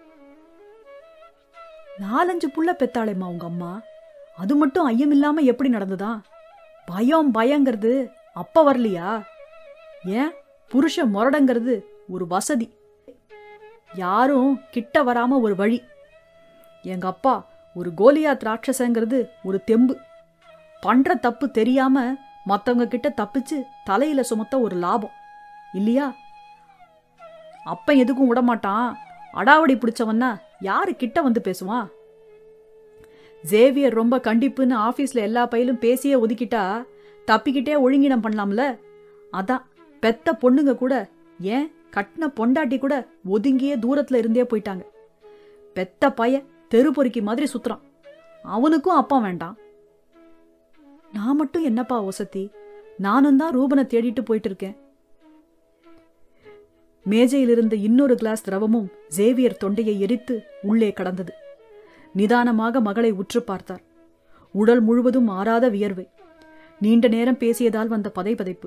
நாலஞ்சு புள்ள பெத்தாளேம்மா உங்க அம்மா அது மட்டும் ஐயம் இல்லாம எப்படி நடந்ததா பயம் பயங்கிறது அப்ப வரலையா ஏன் புருஷ முரடங்கிறது ஒரு வசதி யாரும் கிட்ட வராம ஒரு வழி எங்க அப்பா ஒரு கோலியாத் ராட்சசங்கிறது ஒரு தெம்பு பண்ற தப்பு தெரியாம மத்தவங்க கிட்ட தப்பிச்சு தலையில சுமத்த ஒரு லாபம் இல்லையா அப்பன் எதுக்கும் விடமாட்டான் அடாவடி பிடிச்சவன்னா யாரு கிட்ட வந்து பேசுவான் ஜேவியர் ரொம்ப கண்டிப்புன்னு ஆபீஸ்ல எல்லா பையிலும் பேசியே ஒதுக்கிட்டா தப்பிக்கிட்டே ஒழுங்கினம் பண்ணலாம்ல அதான் பெத்த பொண்ணுங்க கூட ஏன் கட்டின பொண்டாட்டி கூட ஒதுங்கியே தூரத்துல இருந்தே போயிட்டாங்க பெத்த பைய தெரு பொறுக்கி மாதிரி சுத்துறான் அவனுக்கும் அப்பா வேண்டாம் நான் மட்டும் என்னப்பா ஒசத்தி நானும் தான் ரூபனை தேடிட்டு போயிட்டு இருக்கேன் மேஜையில் இருந்த இன்னொரு கிளாஸ் திரவமும் ஜேவியர் தொண்டையை எரித்து உள்ளே கடந்தது நிதானமாக மகளை உற்று பார்த்தார் உடல் முழுவதும் ஆறாத வியர்வை நீண்ட நேரம் பேசியதால் வந்த பதைபதைப்பு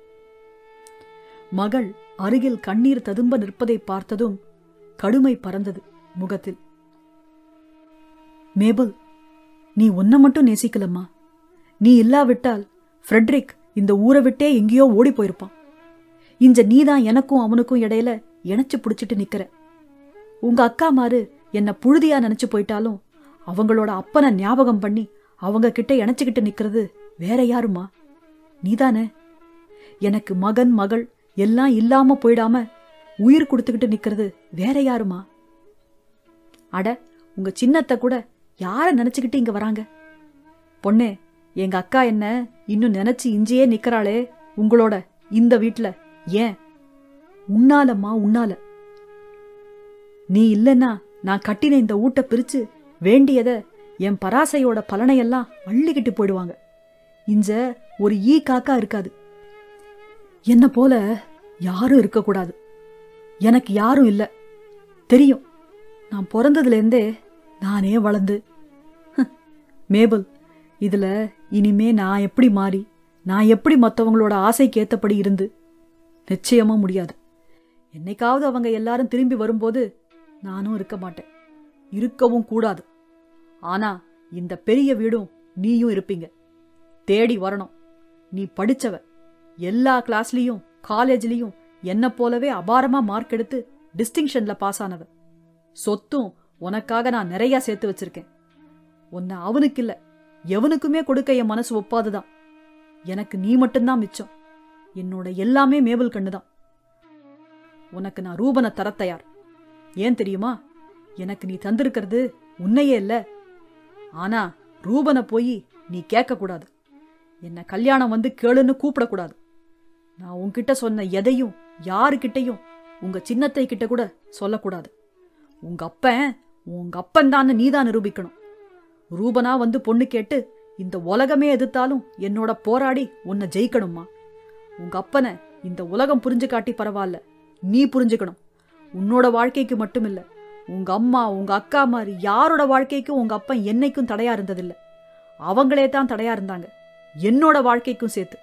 மகள் அருகில் கண்ணீர் ததும்ப நிற்பதை பார்த்ததும் கடுமை பறந்தது முகத்தில் மேபல் நீ உன்னை மட்டும் நேசிக்கலம்மா நீ இல்லாவிட்டால் ஃப்ரெட்ரிக் இந்த ஊரை விட்டே எங்கேயோ ஓடி போயிருப்பான் இஞ்ச நீதான் எனக்கும் அவனுக்கும் இடையில இணைச்சு பிடிச்சிட்டு நிக்கிற உங்க அக்கா மாரு என்ன புழுதியா நினைச்சு போயிட்டாலும் அவங்களோட அப்பனை ஞாபகம் பண்ணி அவங்க கிட்ட இணைச்சுக்கிட்டு நிக்கிறது வேற யாருமா நீதானே எனக்கு மகன் மகள் எல்லாம் இல்லாம போயிடாம உயிர் கொடுத்துக்கிட்டு நிக்கிறது வேற யாருமா அட உங்க சின்னத்தை கூட யார நினைச்சுக்கிட்டு இங்க வராங்க பொண்ணே எங்க அக்கா என்ன இன்னும் நினைச்சு இஞ்சியே நிக்கறாளே உங்களோட இந்த வீட்ல ஏன் உன்னாலம்மா உன்னால நீ இல்லைன்னா நான் கட்டின இந்த ஊட்ட பிரிச்சு வேண்டியத என் பராசையோட பலனையெல்லாம் அள்ளிக்கிட்டு போயிடுவாங்க இஞ்ச ஒரு ஈ காக்கா இருக்காது என்ன போல யாரும் இருக்கக்கூடாது எனக்கு யாரும் இல்ல தெரியும் நான் பிறந்ததுலேருந்தே நானே வளர்ந்து ஹ், மேபல் இதுல இனிமே நான் எப்படி மாறி நான் எப்படி மற்றவங்களோட ஆசைக்கு ஏத்தபடி இருந்து நிச்சயமா முடியாது என்னைக்காவது அவங்க எல்லாரும் திரும்பி வரும்போது நானும் இருக்க மாட்டேன் இருக்கவும் கூடாது ஆனா இந்த பெரிய வீடும் நீயும் இருப்பீங்க தேடி வரணும் நீ படிச்சவ எல்லா கிளாஸ்லயும் காலேஜ்லயும் என்ன போலவே அபாரமா மார்க் எடுத்து டிஸ்டிங்ஷன்ல பாஸ் ஆனவ சொத்தும் உனக்காக நான் நிறைய சேர்த்து வச்சிருக்கேன் உன்னை அவனுக்கு இல்ல எவனுக்குமே கொடுக்க என் மனசு ஒப்பாதுதான் எனக்கு நீ மட்டும்தான் மிச்சம் என்னோட எல்லாமே மேபல் கண்ணுதான் உனக்கு நான் ரூபனை தர தயார் ஏன் தெரியுமா எனக்கு நீ தந்திருக்கிறது உன்னையே இல்ல ஆனா ரூபனை போய் நீ கேட்க கூடாது என்ன கல்யாணம் வந்து கேளுன்னு கூப்பிடக்கூடாது நான் உன்கிட்ட சொன்ன எதையும் யாருக்கிட்டையும் உங்க சின்னத்தை கிட்ட கூட சொல்லக்கூடாது உங்க அப்பன் உங்க அப்பன் தான் நீதான் நிரூபிக்கணும் ரூபனா வந்து பொண்ணு கேட்டு இந்த உலகமே எதிர்த்தாலும் என்னோட போராடி உன்னை ஜெயிக்கணுமா உங்க அப்பனை இந்த உலகம் புரிஞ்சு காட்டி பரவாயில்ல நீ புரிஞ்சுக்கணும் உன்னோட வாழ்க்கைக்கு மட்டுமில்ல உங்க அம்மா உங்க அக்கா மாதிரி யாரோட வாழ்க்கைக்கும் உங்க அப்பன் என்னைக்கும் தடையா இருந்ததில்ல அவங்களே தான் தடையா இருந்தாங்க என்னோட வாழ்க்கைக்கும் சேர்த்து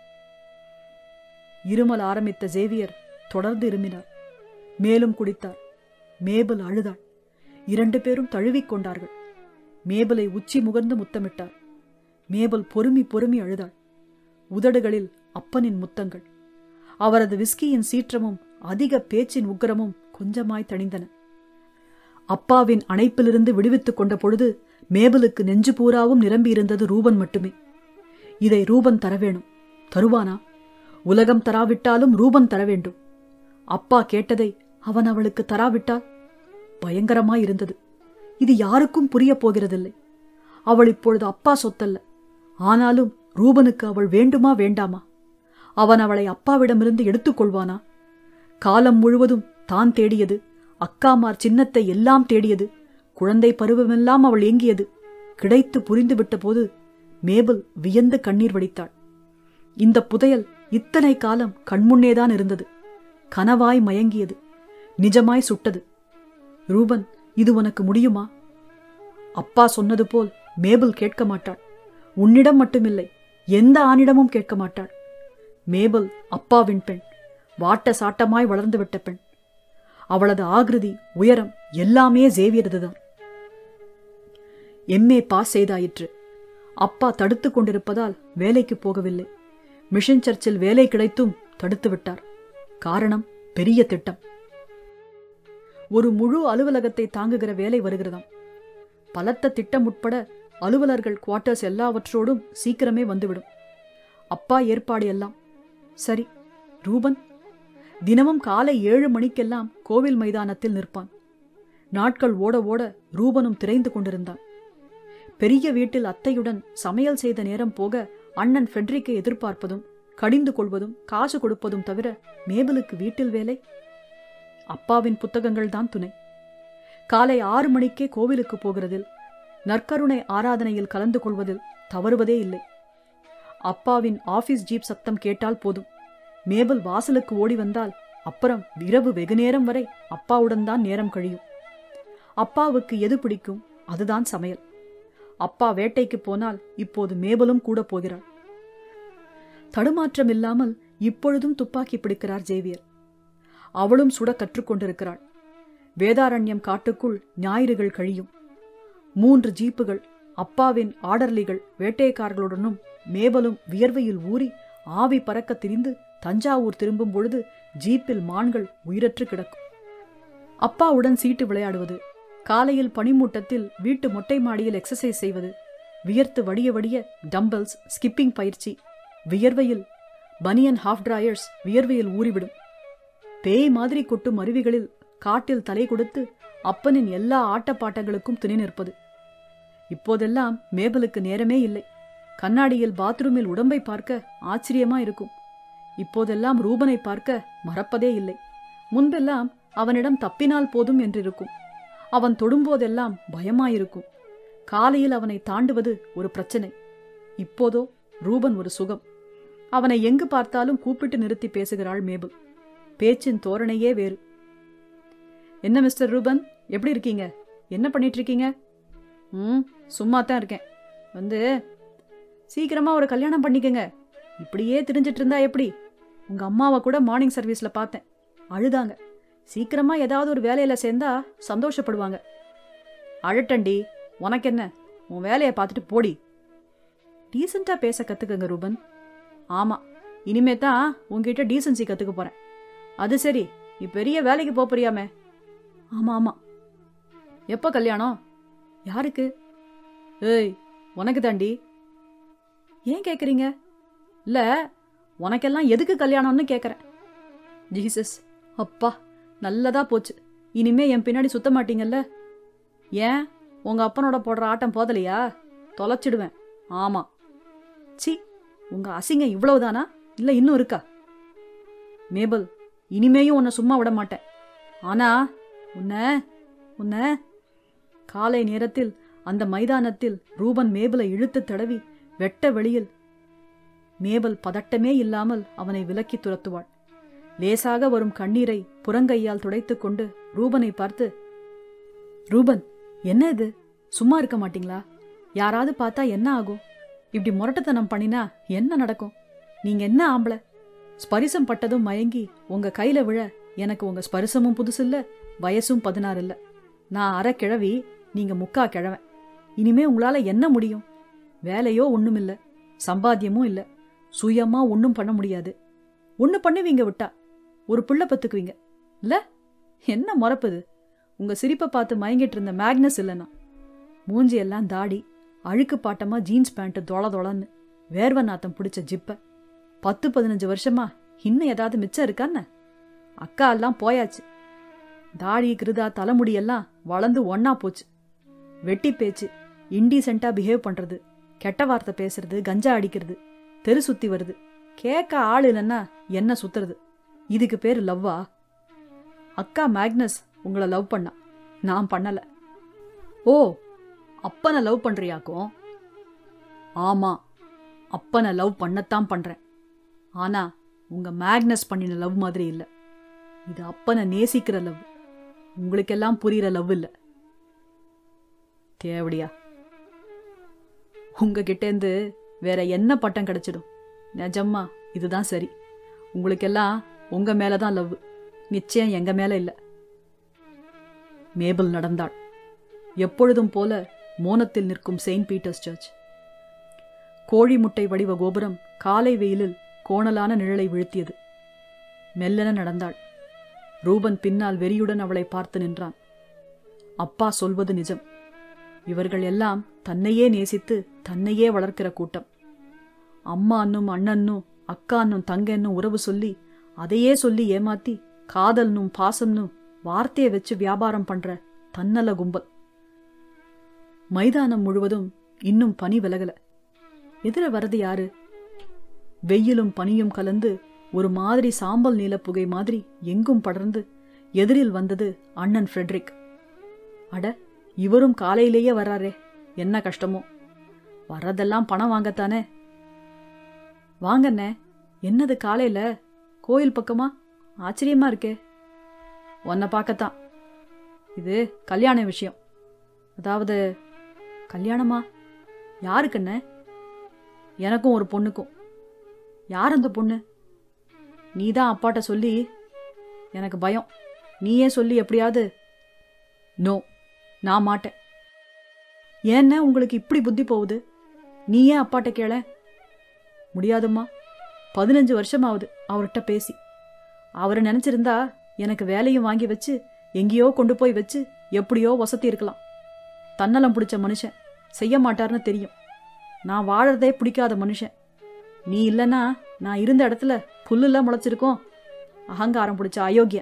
இருமல் ஆரம்பித்த ஜேவியர் தொடர்ந்து இருமினார் மேலும் குடித்தார் மேபல் அழுதாள் இரண்டு பேரும் தழுவிக் கொண்டார்கள் மேபலை உச்சி முகர்ந்து முத்தமிட்டார் மேபல் பொறுமி பொறுமி அழுதாள் உதடுகளில் அப்பனின் முத்தங்கள் அவரது விஸ்கியின் சீற்றமும் அதிக பேச்சின் உக்கிரமும் கொஞ்சமாய் தணிந்தன அப்பாவின் அணைப்பிலிருந்து விடுவித்துக் கொண்ட பொழுது மேபலுக்கு நெஞ்சு பூராவும் நிரம்பியிருந்தது ரூபன் மட்டுமே இதை ரூபன் தர வேணும் தருவானா உலகம் தராவிட்டாலும் ரூபன் தர வேண்டும் அப்பா கேட்டதை அவன் அவளுக்கு தராவிட்டால் பயங்கரமாயிருந்தது இது யாருக்கும் புரியப் போகிறதில்லை அவள் இப்பொழுது அப்பா சொத்தல்ல ஆனாலும் ரூபனுக்கு அவள் வேண்டுமா வேண்டாமா அவன் அவளை அப்பாவிடமிருந்து எடுத்துக்கொள்வானா காலம் முழுவதும் தான் தேடியது அக்காமார் சின்னத்தை எல்லாம் தேடியது குழந்தை பருவமெல்லாம் அவள் ஏங்கியது கிடைத்து புரிந்துவிட்ட போது மேபல் வியந்து கண்ணீர் வடித்தாள் இந்த புதையல் இத்தனை காலம் கண்முன்னேதான் இருந்தது கனவாய் மயங்கியது நிஜமாய் சுட்டது ரூபன் இது உனக்கு முடியுமா அப்பா சொன்னது போல் மேபல் கேட்க மாட்டாள் உன்னிடம் மட்டுமில்லை எந்த ஆணிடமும் கேட்க மாட்டாள் மேபல் அப்பாவின் பெண் வாட்ட சாட்டமாய் வளர்ந்துவிட்ட பெண் அவளது ஆகிருதி உயரம் எல்லாமே ஜேவியதுதான் எம்ஏ பாஸ் செய்தாயிற்று அப்பா தடுத்து கொண்டிருப்பதால் வேலைக்கு போகவில்லை மிஷன் சர்ச்சில் வேலை கிடைத்தும் தடுத்து விட்டார் காரணம் பெரிய திட்டம் ஒரு முழு அலுவலகத்தை தாங்குகிற வேலை வருகிறதாம் பலத்த திட்டம் உட்பட அலுவலர்கள் குவார்ட்டர்ஸ் எல்லாவற்றோடும் சீக்கிரமே வந்துவிடும் அப்பா ஏற்பாடு எல்லாம் சரி ரூபன் தினமும் காலை ஏழு மணிக்கெல்லாம் கோவில் மைதானத்தில் நிற்பான் நாட்கள் ஓட ஓட ரூபனும் திரைந்து கொண்டிருந்தான் பெரிய வீட்டில் அத்தையுடன் சமையல் செய்த நேரம் போக அண்ணன் ஃபெட்ரிக்கை எதிர்பார்ப்பதும் கடிந்து கொள்வதும் காசு கொடுப்பதும் தவிர மேபலுக்கு வீட்டில் வேலை அப்பாவின் புத்தகங்கள் தான் துணை காலை ஆறு மணிக்கே கோவிலுக்கு போகிறதில் நற்கருணை ஆராதனையில் கலந்து கொள்வதில் தவறுவதே இல்லை அப்பாவின் ஆபீஸ் ஜீப் சத்தம் கேட்டால் போதும் மேபல் வாசலுக்கு ஓடி வந்தால் அப்புறம் இரவு வெகுநேரம் வரை அப்பாவுடன் தான் நேரம் கழியும் அப்பாவுக்கு எது பிடிக்கும் அதுதான் சமையல் அப்பா வேட்டைக்கு போனால் இப்போது மேபலும் கூட போகிறாள் தடுமாற்றம் இல்லாமல் இப்பொழுதும் துப்பாக்கி பிடிக்கிறார் ஜேவியர் அவளும் சுட கற்றுக்கொண்டிருக்கிறாள் வேதாரண்யம் காட்டுக்குள் ஞாயிறுகள் கழியும் மூன்று ஜீப்புகள் அப்பாவின் ஆர்டர்லிகள் வேட்டைக்காரர்களுடனும் மேபலும் வியர்வையில் ஊறி ஆவி பறக்க திரிந்து தஞ்சாவூர் திரும்பும் பொழுது ஜீப்பில் மான்கள் உயிரற்று கிடக்கும் அப்பாவுடன் சீட்டு விளையாடுவது காலையில் பனிமூட்டத்தில் வீட்டு மொட்டை மாடியில் எக்ஸசைஸ் செய்வது வியர்த்து வடிய வடிய டம்பல்ஸ் ஸ்கிப்பிங் பயிற்சி வியர்வையில் பனியன் ஹாஃப் டிராயர்ஸ் வியர்வையில் ஊறிவிடும் பேய் மாதிரி கொட்டும் அருவிகளில் காட்டில் தலை கொடுத்து அப்பனின் எல்லா ஆட்டப்பாட்டங்களுக்கும் துணை நிற்பது இப்போதெல்லாம் மேபலுக்கு நேரமே இல்லை கண்ணாடியில் பாத்ரூமில் உடம்பை பார்க்க ஆச்சரியமா இருக்கும் இப்போதெல்லாம் ரூபனை பார்க்க மறப்பதே இல்லை முன்பெல்லாம் அவனிடம் தப்பினால் போதும் என்றிருக்கும் அவன் தொடும்போதெல்லாம் பயமாயிருக்கும் காலையில் அவனை தாண்டுவது ஒரு பிரச்சனை இப்போதோ ரூபன் ஒரு சுகம் அவனை எங்கு பார்த்தாலும் கூப்பிட்டு நிறுத்தி பேசுகிறாள் மேபல் பேச்சின் தோரணையே வேறு என்ன மிஸ்டர் ரூபன் எப்படி இருக்கீங்க என்ன பண்ணிட்டு இருக்கீங்க ம் சும்மா தான் இருக்கேன் வந்து சீக்கிரமா ஒரு கல்யாணம் பண்ணிக்கங்க இப்படியே திரிஞ்சிட்டு இருந்தா எப்படி உங்க அம்மாவை கூட மார்னிங் சர்வீஸ்ல பார்த்தேன் அழுதாங்க சீக்கிரமா ஏதாவது ஒரு வேலையில சேர்ந்தா சந்தோஷப்படுவாங்க அழட்டண்டி உனக்கு என்ன உன் வேலையை பார்த்துட்டு போடி டீசெண்டா பேச கத்துக்கங்க ரூபன் ஆமா இனிமே தான் உங்ககிட்ட டீசன்சி கத்துக்க போறேன் அது சரி நீ பெரிய வேலைக்கு போப் போறியாமே ஆமா ஆமா எப்போ கல்யாணம் யாருக்கு ஏய் உனக்கு தாண்டி ஏன் கேக்குறீங்க இல்ல உனக்கெல்லாம் எதுக்கு கல்யாணம்னு கேக்குறேன் ஜீசஸ் அப்பா நல்லதா போச்சு இனிமே என் பின்னாடி சுத்த மாட்டீங்கல்ல ஏன் உங்க அப்பனோட போடுற ஆட்டம் போதலையா தொலைச்சிடுவேன் ஆமா சி உங்க அசிங்கம் இவ்வளவுதானா இல்ல இன்னும் இருக்கா மேபல் இனிமேயும் உன்னை சும்மா விட மாட்டேன் ஆனா உன்ன உன்ன காலை நேரத்தில் அந்த மைதானத்தில் ரூபன் மேபலை இழுத்து தடவி வெட்ட வெளியில் மேபல் பதட்டமே இல்லாமல் அவனை விலக்கி துரத்துவாள் லேசாக வரும் கண்ணீரை புறங்கையால் துடைத்துக் கொண்டு ரூபனை பார்த்து ரூபன் என்ன இது சும்மா இருக்க மாட்டீங்களா யாராவது பார்த்தா என்ன ஆகும் இப்படி முரட்டுத்தனம் பண்ணினா என்ன நடக்கும் நீங்க என்ன ஆம்பளை ஸ்பரிசம் பட்டதும் மயங்கி உங்க கையில விழ எனக்கு உங்க ஸ்பரிசமும் புதுசு இல்ல வயசும் பதினாறு இல்ல நான் அரை கிழவி நீங்க முக்கா கிழவன் இனிமே உங்களால என்ன முடியும் வேலையோ ஒண்ணும் இல்ல சம்பாத்தியமும் இல்ல சுயமா ஒன்றும் பண்ண முடியாது ஒன்று பண்ணுவீங்க விட்டா ஒரு பிள்ளை பத்துக்குவீங்க இல்ல என்ன முறப்புது உங்க சிரிப்பை பார்த்து மயங்கிட்டு இருந்த மேக்னஸ் இல்லைனா மூஞ்சி எல்லாம் தாடி அழுக்கு பாட்டமா ஜீன்ஸ் பேண்ட் தொள தொளன்னு வேர்வ நாத்தம் பிடிச்ச ஜிப்ப பத்து பதினஞ்சு வருஷமா இன்னும் ஏதாவது மிச்சம் இருக்கான்னு அக்கா எல்லாம் போயாச்சு தாடி கிருதா தலைமுடி எல்லாம் வளர்ந்து ஒன்னா போச்சு வெட்டி பேச்சு இன்டீசெண்டா பிஹேவ் பண்றது கெட்ட வார்த்தை பேசுறது கஞ்சா அடிக்கிறது தெரு சுத்தி வருது கேட்க ஆள் இல்லைன்னா என்ன சுத்துறது இதுக்கு பேரு லவ்வா அக்கா மேக்னஸ் உங்களை லவ் பண்ணா நான் பண்ணல ஓ அப்பனை லவ் பண்றியாக்கும் ஆமா அப்பனை லவ் பண்ணத்தான் பண்றேன் ஆனா உங்க மேக்னஸ் பண்ணின லவ் மாதிரி இல்ல இது அப்பனை நேசிக்கிற லவ் உங்களுக்கெல்லாம் புரியுற லவ் இல்ல தேவடியா உங்ககிட்டேருந்து வேற என்ன பட்டம் கிடைச்சிடும் நிஜம்மா இதுதான் சரி உங்களுக்கெல்லாம் உங்க மேலதான் லவ் நிச்சயம் எங்க மேல இல்ல மேபிள் நடந்தாள் எப்பொழுதும் போல மோனத்தில் நிற்கும் செயின்ட் பீட்டர்ஸ் சர்ச் கோழி முட்டை வடிவ கோபுரம் காலை வெயிலில் கோணலான நிழலை வீழ்த்தியது மெல்லென நடந்தாள் ரூபன் பின்னால் வெறியுடன் அவளை பார்த்து நின்றான் அப்பா சொல்வது நிஜம் இவர்கள் எல்லாம் தன்னையே நேசித்து தன்னையே வளர்க்கிற கூட்டம் அம்மான்னும் அண்ணன்னும் அக்கான்னும் தங்கன்னும் உறவு சொல்லி அதையே சொல்லி ஏமாத்தி காதல்னும் பாசம்னும் வார்த்தையை வச்சு வியாபாரம் பண்ற தன்னல கும்பல் மைதானம் முழுவதும் இன்னும் பனி விலகல எதிர வரது யாரு வெயிலும் பனியும் கலந்து ஒரு மாதிரி சாம்பல் நீல புகை மாதிரி எங்கும் படர்ந்து எதிரில் வந்தது அண்ணன் ஃப்ரெட்ரிக் அட இவரும் காலையிலேயே வர்றாரே என்ன கஷ்டமோ வர்றதெல்லாம் பணம் வாங்கத்தானே வாங்கண்ணே என்னது காலையில கோயில் பக்கமா ஆச்சரியமா இருக்கே உன்னை பார்க்கத்தான் இது கல்யாண விஷயம் அதாவது கல்யாணமா யாருக்குண்ணே எனக்கும் ஒரு பொண்ணுக்கும் யார் அந்த பொண்ணு நீ தான் அப்பாட்ட சொல்லி எனக்கு பயம் நீயே சொல்லி எப்படியாவது நோ நான் மாட்டேன் ஏன்ன உங்களுக்கு இப்படி புத்தி போகுது நீ ஏன் அப்பாட்ட கேள முடியாதும்மா பதினஞ்சு வருஷமாவது அவர்கிட்ட பேசி அவரை நினைச்சிருந்தா எனக்கு வேலையும் வாங்கி வச்சு எங்கேயோ கொண்டு போய் வச்சு எப்படியோ வசதி இருக்கலாம் தன்னலம் பிடிச்ச மனுஷன் செய்ய மாட்டார்னு தெரியும் நான் வாழறதே பிடிக்காத மனுஷன் நீ இல்லைன்னா நான் இருந்த இடத்துல புல்லுலாம் முளைச்சிருக்கோம் அகங்காரம் பிடிச்ச அயோக்கிய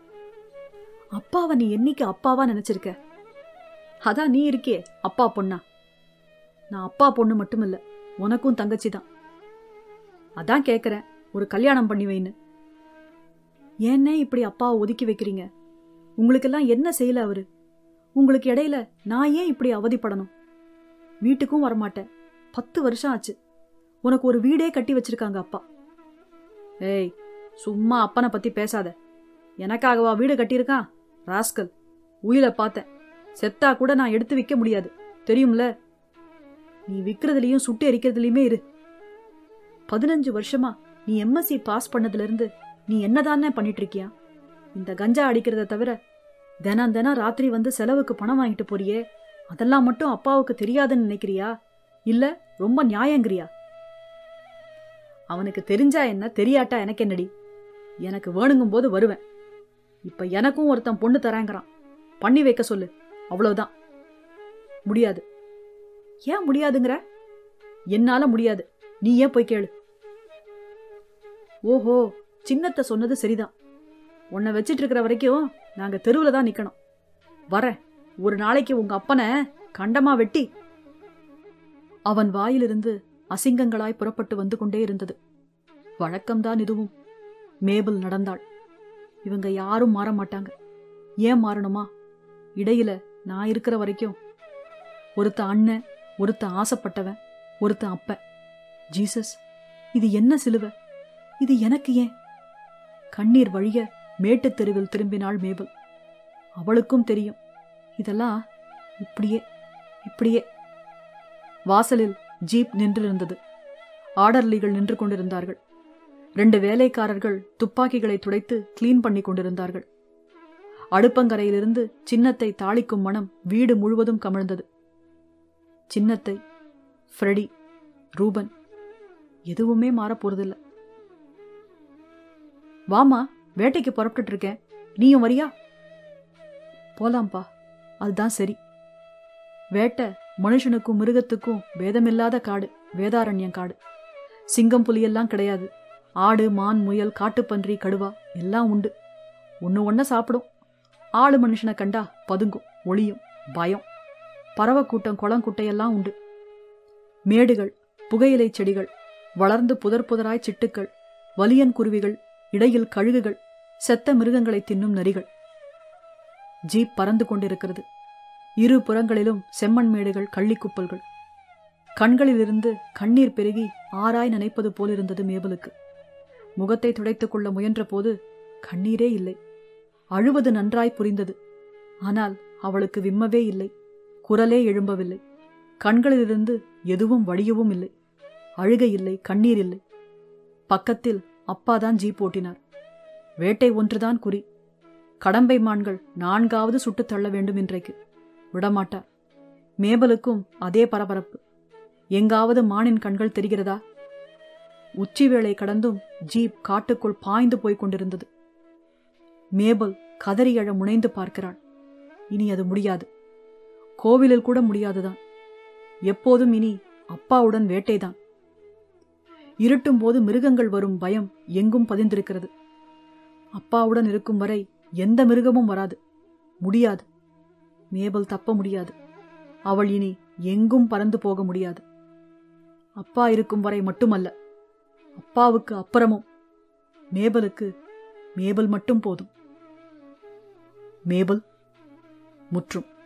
அப்பாவை நீ என்னைக்கு அப்பாவா நினைச்சிருக்க அதான் நீ இருக்கே அப்பா பொண்ணா நான் அப்பா பொண்ணு மட்டும் இல்ல உனக்கும் தங்கச்சி தான் அதான் கேக்குறேன் ஒரு கல்யாணம் பண்ணி வைன்னு ஏன்னே இப்படி அப்பாவை ஒதுக்கி வைக்கிறீங்க உங்களுக்கெல்லாம் என்ன செய்யல அவரு உங்களுக்கு இடையில நான் ஏன் இப்படி அவதிப்படணும் வீட்டுக்கும் வரமாட்டேன் பத்து வருஷம் ஆச்சு உனக்கு ஒரு வீடே கட்டி வச்சிருக்காங்க அப்பா ஏய் சும்மா அப்பனை பத்தி பேசாத எனக்காகவா வீடு கட்டியிருக்கான் ராஸ்கல் உயிரை பார்த்தேன் செத்தா கூட நான் எடுத்து விற்க முடியாது தெரியும்ல நீ விற்கிறதுலயும் சுட்டு எரிக்கிறதுலயுமே இரு பதினஞ்சு வருஷமா நீ எம்எஸ்சி பாஸ் பண்ணதுல இருந்து நீ என்னதானே பண்ணிட்டு இருக்கியா இந்த கஞ்சா அடிக்கிறத தவிர தினம் தினம் ராத்திரி வந்து செலவுக்கு பணம் வாங்கிட்டு போறியே அதெல்லாம் மட்டும் அப்பாவுக்கு தெரியாதுன்னு நினைக்கிறியா இல்ல ரொம்ப நியாயங்கிறியா அவனுக்கு தெரிஞ்சா என்ன தெரியாட்டா எனக்கு என்னடி எனக்கு வேணுங்கும் போது வருவேன் இப்ப எனக்கும் ஒருத்தன் பொண்ணு தராங்கிறான் பண்ணி வைக்க சொல்லு அவ்வளவுதான் முடியாது ஏன் முடியாதுங்கிற என்னால முடியாது நீ ஏன் போய் கேளு ஓஹோ சின்னத்தை சொன்னது சரிதான் உன்னை வச்சிட்டு இருக்கிற வரைக்கும் நாங்க தெருவுல தான் நிக்கணும் வரேன் ஒரு நாளைக்கு உங்க அப்பனை கண்டமா வெட்டி அவன் வாயிலிருந்து அசிங்கங்களாய் புறப்பட்டு வந்து கொண்டே இருந்தது வழக்கம்தான் இதுவும் மேபிள் நடந்தாள் இவங்க யாரும் மாற மாட்டாங்க ஏன் மாறணுமா இடையில நான் இருக்கிற வரைக்கும் ஒருத்த அண்ணன் ஒருத்த ஆசைப்பட்டவன் ஒருத்த அப்ப ஜீசஸ் இது என்ன சிலுவை இது எனக்கு ஏன் கண்ணீர் வழிய மேட்டுத் தெருவில் திரும்பினாள் மேபிள் அவளுக்கும் தெரியும் இதெல்லாம் இப்படியே இப்படியே வாசலில் ஜீப் நின்றிருந்தது ஆர்டர்லிகள் நின்று கொண்டிருந்தார்கள் ரெண்டு வேலைக்காரர்கள் துப்பாக்கிகளை துடைத்து கிளீன் பண்ணி கொண்டிருந்தார்கள் அடுப்பங்கரையிலிருந்து சின்னத்தை தாளிக்கும் மனம் வீடு முழுவதும் கமிழ்ந்தது சின்னத்தை ஃப்ரெடி ரூபன் எதுவுமே மாறப் போறதில்ல வாமா வேட்டைக்கு புறப்பட்டுட்டு இருக்கேன் நீயும் வரியா போலாம்ப்பா அதுதான் சரி வேட்டை மனுஷனுக்கும் மிருகத்துக்கும் வேதமில்லாத காடு வேதாரண்யம் காடு சிங்கம் புலியெல்லாம் கிடையாது ஆடு மான் முயல் காட்டுப்பன்றி கடுவா எல்லாம் உண்டு ஒன்று ஒன்றை சாப்பிடும் ஆளு மனுஷனை கண்டா பதுங்கும் ஒளியும் பயம் பறவை கூட்டம் குளங்குட்டையெல்லாம் உண்டு மேடுகள் புகையிலை செடிகள் வளர்ந்து புதர் புதராய் சிட்டுக்கள் வலியன் குருவிகள் இடையில் கழுகுகள் செத்த மிருகங்களை தின்னும் நரிகள் ஜீப் பறந்து கொண்டிருக்கிறது இரு புறங்களிலும் செம்மண் மேடுகள் கள்ளிக்குப்பல்கள் கண்களிலிருந்து கண்ணீர் பெருகி ஆராய் நினைப்பது போலிருந்தது மேபலுக்கு முகத்தை துடைத்துக் கொள்ள முயன்றபோது கண்ணீரே இல்லை அழுவது நன்றாய் புரிந்தது ஆனால் அவளுக்கு விம்மவே இல்லை குரலே எழும்பவில்லை கண்களிலிருந்து எதுவும் வடியவும் இல்லை அழுகை இல்லை கண்ணீர் இல்லை பக்கத்தில் அப்பாதான் ஜீப் ஓட்டினார் வேட்டை ஒன்றுதான் குறி கடம்பை மான்கள் நான்காவது சுட்டுத் தள்ள வேண்டும் இன்றைக்கு விடமாட்டார் மேபலுக்கும் அதே பரபரப்பு எங்காவது மானின் கண்கள் தெரிகிறதா உச்சி வேளை கடந்தும் ஜீப் காட்டுக்குள் பாய்ந்து போய்க் கொண்டிருந்தது மேபல் கதறி எழ முனைந்து பார்க்கிறாள் இனி அது முடியாது கோவிலில் கூட முடியாதுதான் எப்போதும் இனி அப்பாவுடன் வேட்டைதான் இருட்டும் போது மிருகங்கள் வரும் பயம் எங்கும் பதிந்திருக்கிறது அப்பாவுடன் இருக்கும் வரை எந்த மிருகமும் வராது முடியாது மேபல் தப்ப முடியாது அவள் இனி எங்கும் பறந்து போக முடியாது அப்பா இருக்கும் வரை மட்டுமல்ல அப்பாவுக்கு அப்புறமும் மேபலுக்கு மேபல் மட்டும் போதும் மேபல் முற்றும்